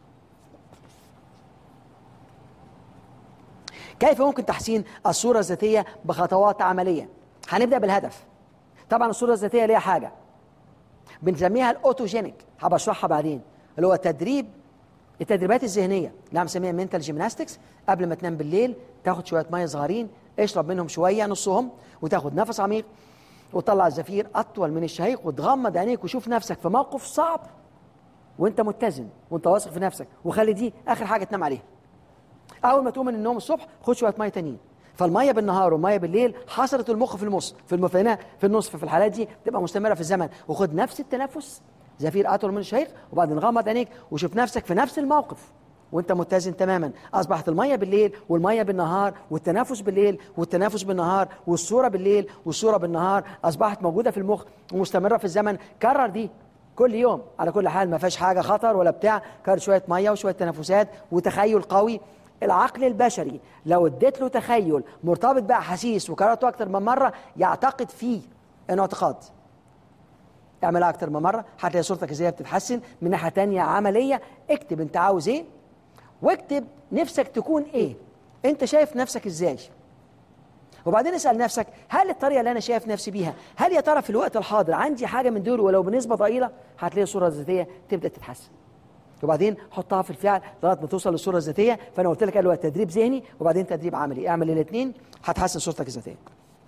كيف ممكن تحسين الصوره الذاتيه بخطوات عمليه هنبدا بالهدف طبعا الصوره الذاتيه ليها حاجه بنسميها الاوتوجينيك هبقى اشرحها بعدين اللي هو تدريب التدريبات الذهنيه اللي بنسميها منتال جيمناستكس قبل ما تنام بالليل تاخد شويه ميه صغيرين اشرب منهم شويه نصهم وتاخد نفس عميق وتطلع الزفير اطول من الشهيق وتغمض عينيك وشوف نفسك في موقف صعب وانت متزن وانت واثق في نفسك وخلي دي اخر حاجه تنام عليها اول ما تقوم من النوم الصبح خد شويه ميه تانيين فالميه بالنهار والميه بالليل حصرت المخ في النص في المفنة في النصف في الحالات دي تبقى مستمره في الزمن وخد نفس التنفس زفير اطول من الشهيق وبعدين غمض عينيك وشوف نفسك في نفس الموقف وانت متزن تماما اصبحت الميه بالليل والميه بالنهار والتنافس بالليل والتنافس بالنهار والصوره بالليل والصوره بالنهار اصبحت موجوده في المخ ومستمره في الزمن كرر دي كل يوم على كل حال ما فيهاش حاجه خطر ولا بتاع كرر شويه ميه وشويه تنافسات وتخيل قوي العقل البشري لو اديت له تخيل مرتبط باحاسيس وكررته اكتر من مره يعتقد فيه انه اعتقاد اعملها اكتر من مره هتلاقي صورتك ازاي بتتحسن من ناحيه تانية عمليه اكتب انت عاوز ايه واكتب نفسك تكون ايه انت شايف نفسك ازاي وبعدين اسال نفسك هل الطريقه اللي انا شايف نفسي بيها هل يا ترى في الوقت الحاضر عندي حاجه من دول ولو بنسبه ضئيله هتلاقي الصوره الذاتيه تبدا تتحسن وبعدين حطها في الفعل لغايه ما توصل للصوره الذاتيه فانا قلت لك قالوا تدريب ذهني وبعدين تدريب عملي اعمل الاثنين هتحسن صورتك الذاتيه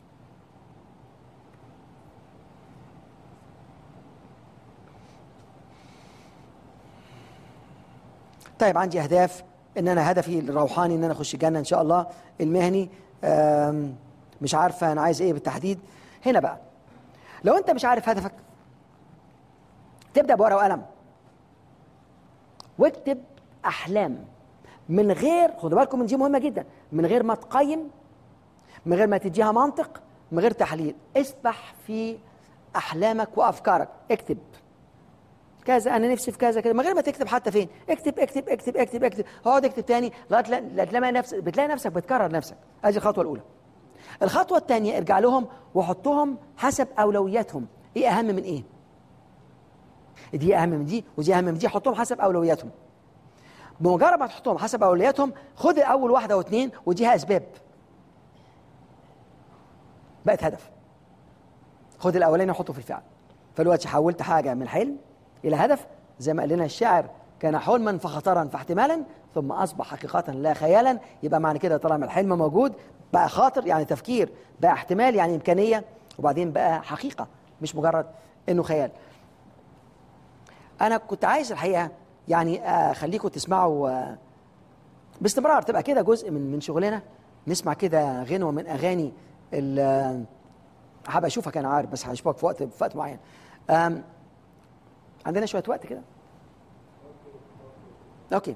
طيب عندي اهداف ان انا هدفي الروحاني ان انا اخش الجنه ان شاء الله المهني آم، مش عارفه انا عايز ايه بالتحديد هنا بقى لو انت مش عارف هدفك تبدا بورقه وقلم واكتب احلام من غير خدوا بالكم من دي مهمه جدا من غير ما تقيم من غير ما تديها منطق من غير تحليل اسبح في احلامك وافكارك اكتب كذا انا نفسي في كذا كذا من غير ما تكتب حتى فين اكتب اكتب اكتب اكتب اكتب اقعد اكتب تاني لغايه لا تلاقي نفسك بتلاقي نفسك بتكرر نفسك ادي الخطوه الاولى الخطوه الثانيه ارجع لهم وحطهم حسب اولوياتهم ايه اهم من ايه دي اهم من دي ودي اهم من دي حطهم حسب اولوياتهم بمجرد ما تحطهم حسب اولوياتهم خد اول واحده واثنين وديها اسباب بقت هدف خد الاولاني وحطه في الفعل فدلوقتي حولت حاجه من حلم الى هدف زي ما قال لنا الشاعر كان حلما فخطرا فاحتمالا ثم اصبح حقيقه لا خيالا يبقى معنى كده طالما الحلم موجود بقى خاطر يعني تفكير بقى احتمال يعني امكانيه وبعدين بقى حقيقه مش مجرد انه خيال انا كنت عايز الحقيقه يعني اخليكم تسمعوا آه، باستمرار تبقى كده جزء من من شغلنا نسمع كده غنوه من اغاني ال- آه، هبقى اشوفك انا عارف بس هشوفك في وقت في وقت معين آم، عندنا شويه وقت كده اوكي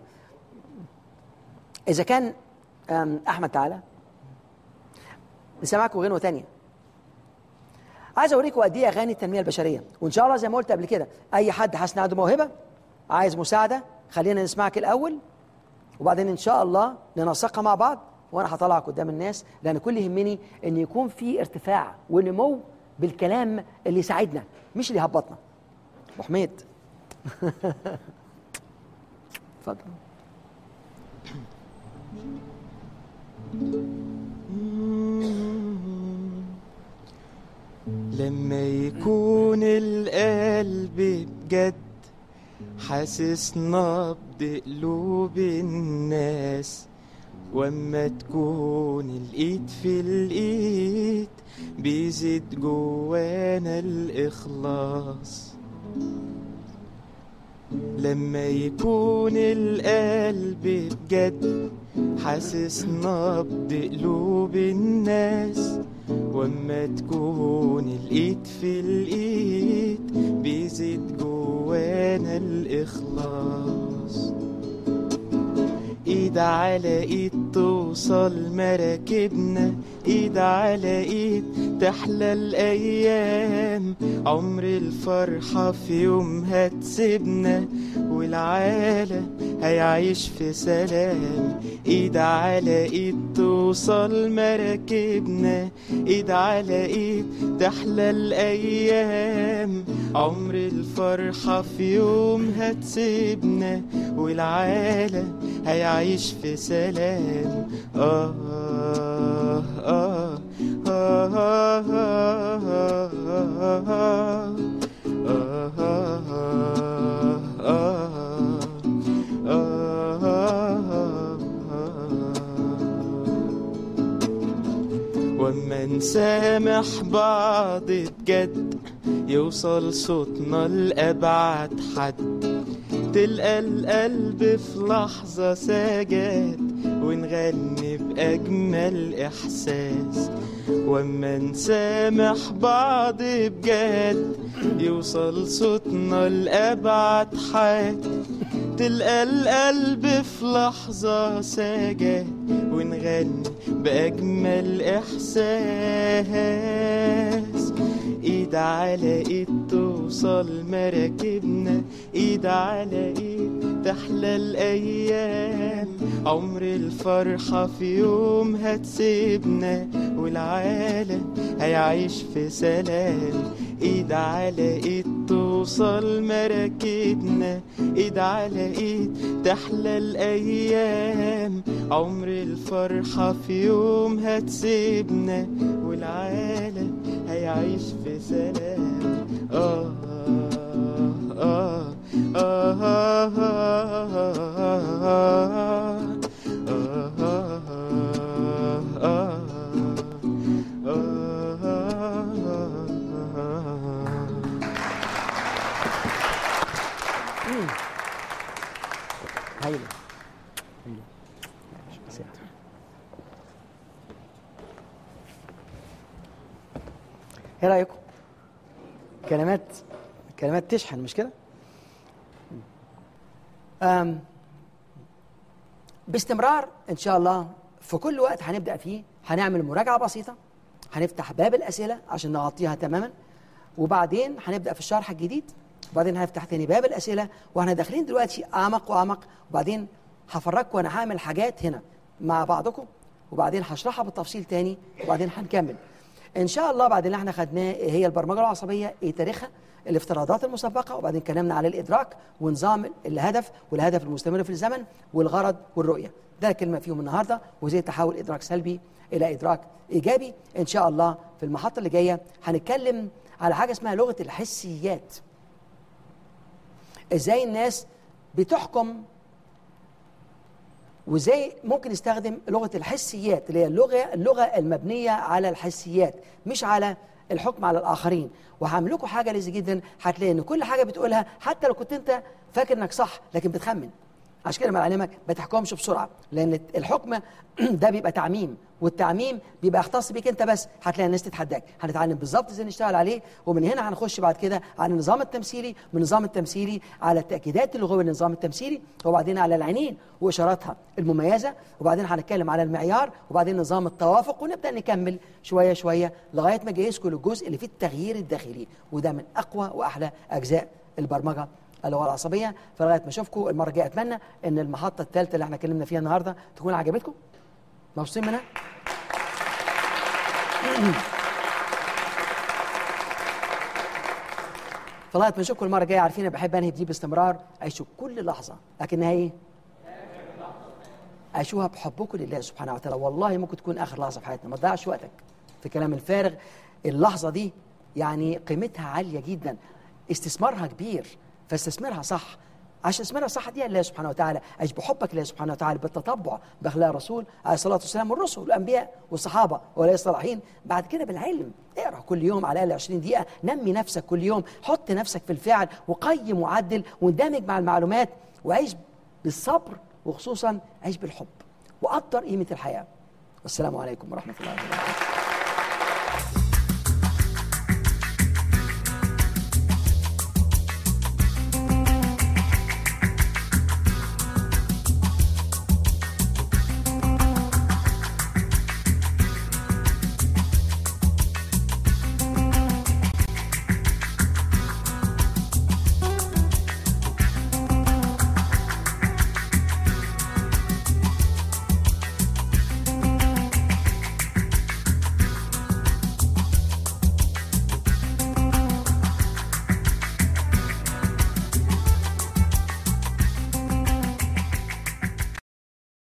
اذا كان آم، احمد تعالى نسمعكم غنوه تانية عايز اوريكم قد ايه اغاني التنميه البشريه وان شاء الله زي ما قلت قبل كده اي حد حاسس إن عنده موهبه عايز مساعده خلينا نسمعك الاول وبعدين ان شاء الله ننسقها مع بعض وانا هطلعك قدام الناس لان كل يهمني ان يكون في ارتفاع ونمو بالكلام اللي يساعدنا مش اللي يهبطنا ابو حميد اتفضل لما يكون القلب بجد حاسس نبض قلوب الناس واما تكون الايد في الايد بيزيد جوانا الاخلاص لما يكون القلب بجد حاسس نبض قلوب الناس واما تكون الايد في الايد بيزيد جوانا الاخلاص ايد على ايد توصل مراكبنا ايد على ايد تحلى الايام عمر الفرحة في يومها تسيبنا والعالم هيعيش في سلام ايد على ايد توصل مراكبنا ايد على ايد تحلى الايام عمر الفرحة في يومها تسيبنا والعالم هيعيش في سلام آه آه آه آه آه آه وما نسامح بعض بجد يوصل صوتنا لأبعد حد تلقى القلب في لحظة سجد ونغني بأجمل إحساس وما نسامح بعض بجد يوصل صوتنا لأبعد حد تلقى القلب في لحظة سجد ونغني بأجمل إحساس إيد على إيد توصل مراكبنا إيد على إيد تحلى الأيام عمر الفرحة في يوم هتسيبنا والعالم هيعيش في سلام إيد على إيد توصل مراكبنا إيد على إيد تحلى الأيام عمر الفرحة في يوم هتسيبنا والعالم هيعيش في سلام آه آه آه آه آه آه آه هايله ايه رايكم كلمات كلمات تشحن مش كده أم باستمرار ان شاء الله في كل وقت هنبدا فيه هنعمل مراجعه بسيطه هنفتح باب الاسئله عشان نغطيها تماما وبعدين هنبدا في الشرح الجديد وبعدين هنفتح تاني باب الاسئله واحنا داخلين دلوقتي اعمق واعمق وبعدين هفرجكم انا هعمل حاجات هنا مع بعضكم وبعدين هشرحها بالتفصيل تاني وبعدين هنكمل ان شاء الله بعد اللي احنا خدناه إيه هي البرمجه العصبيه ايه تاريخها الافتراضات المسبقه وبعدين اتكلمنا على الادراك ونظام الهدف والهدف المستمر في الزمن والغرض والرؤيه ده كلمه فيهم النهارده وزي تحول ادراك سلبي الى ادراك ايجابي ان شاء الله في المحطه اللي جايه هنتكلم على حاجه اسمها لغه الحسيات ازاي الناس بتحكم وازاي ممكن نستخدم لغه الحسيات اللي هي اللغه اللغه المبنيه على الحسيات مش على الحكم على الاخرين وهعمل لكم حاجه لذيذه جدا هتلاقي ان كل حاجه بتقولها حتى لو كنت انت فاكر انك صح لكن بتخمن عشان كده بعلمك ما تحكمش بسرعه لان الحكم ده بيبقى تعميم والتعميم بيبقى يختص بيك انت بس هتلاقي الناس تتحداك هنتعلم بالظبط ازاي نشتغل عليه ومن هنا هنخش بعد كده على النظام التمثيلي من النظام التمثيلي على التاكيدات اللغويه للنظام التمثيلي وبعدين على العينين واشاراتها المميزه وبعدين هنتكلم على المعيار وبعدين نظام التوافق ونبدا نكمل شويه شويه لغايه ما جايزكم للجزء اللي فيه التغيير الداخلي وده من اقوى واحلى اجزاء البرمجه اللغه العصبيه فلغايه ما اشوفكم المره الجايه اتمنى ان المحطه الثالثه اللي احنا اتكلمنا فيها النهارده تكون عجبتكم مبسوطين منها فلغايه ما اشوفكم المره الجايه عارفين انا بحب انهي بدي باستمرار عيشوا كل لحظه لكنها ايه؟ عيشوها بحبكم لله سبحانه وتعالى والله ممكن تكون اخر لحظه في حياتنا ما تضيعش وقتك في كلام الفارغ اللحظه دي يعني قيمتها عاليه جدا استثمارها كبير فاستثمرها صح عشان استثمارها صح دي الله سبحانه وتعالى عيش بحبك لله سبحانه وتعالى بالتطبع باخلاق الرسول عليه الصلاه والسلام والرسل والانبياء والصحابه واولياء الصالحين بعد كده بالعلم اقرا كل يوم على الاقل 20 دقيقه نمي نفسك كل يوم حط نفسك في الفعل وقيم وعدل واندمج مع المعلومات وعيش بالصبر وخصوصا عيش بالحب وقدر قيمه الحياه والسلام عليكم ورحمه الله وبركاته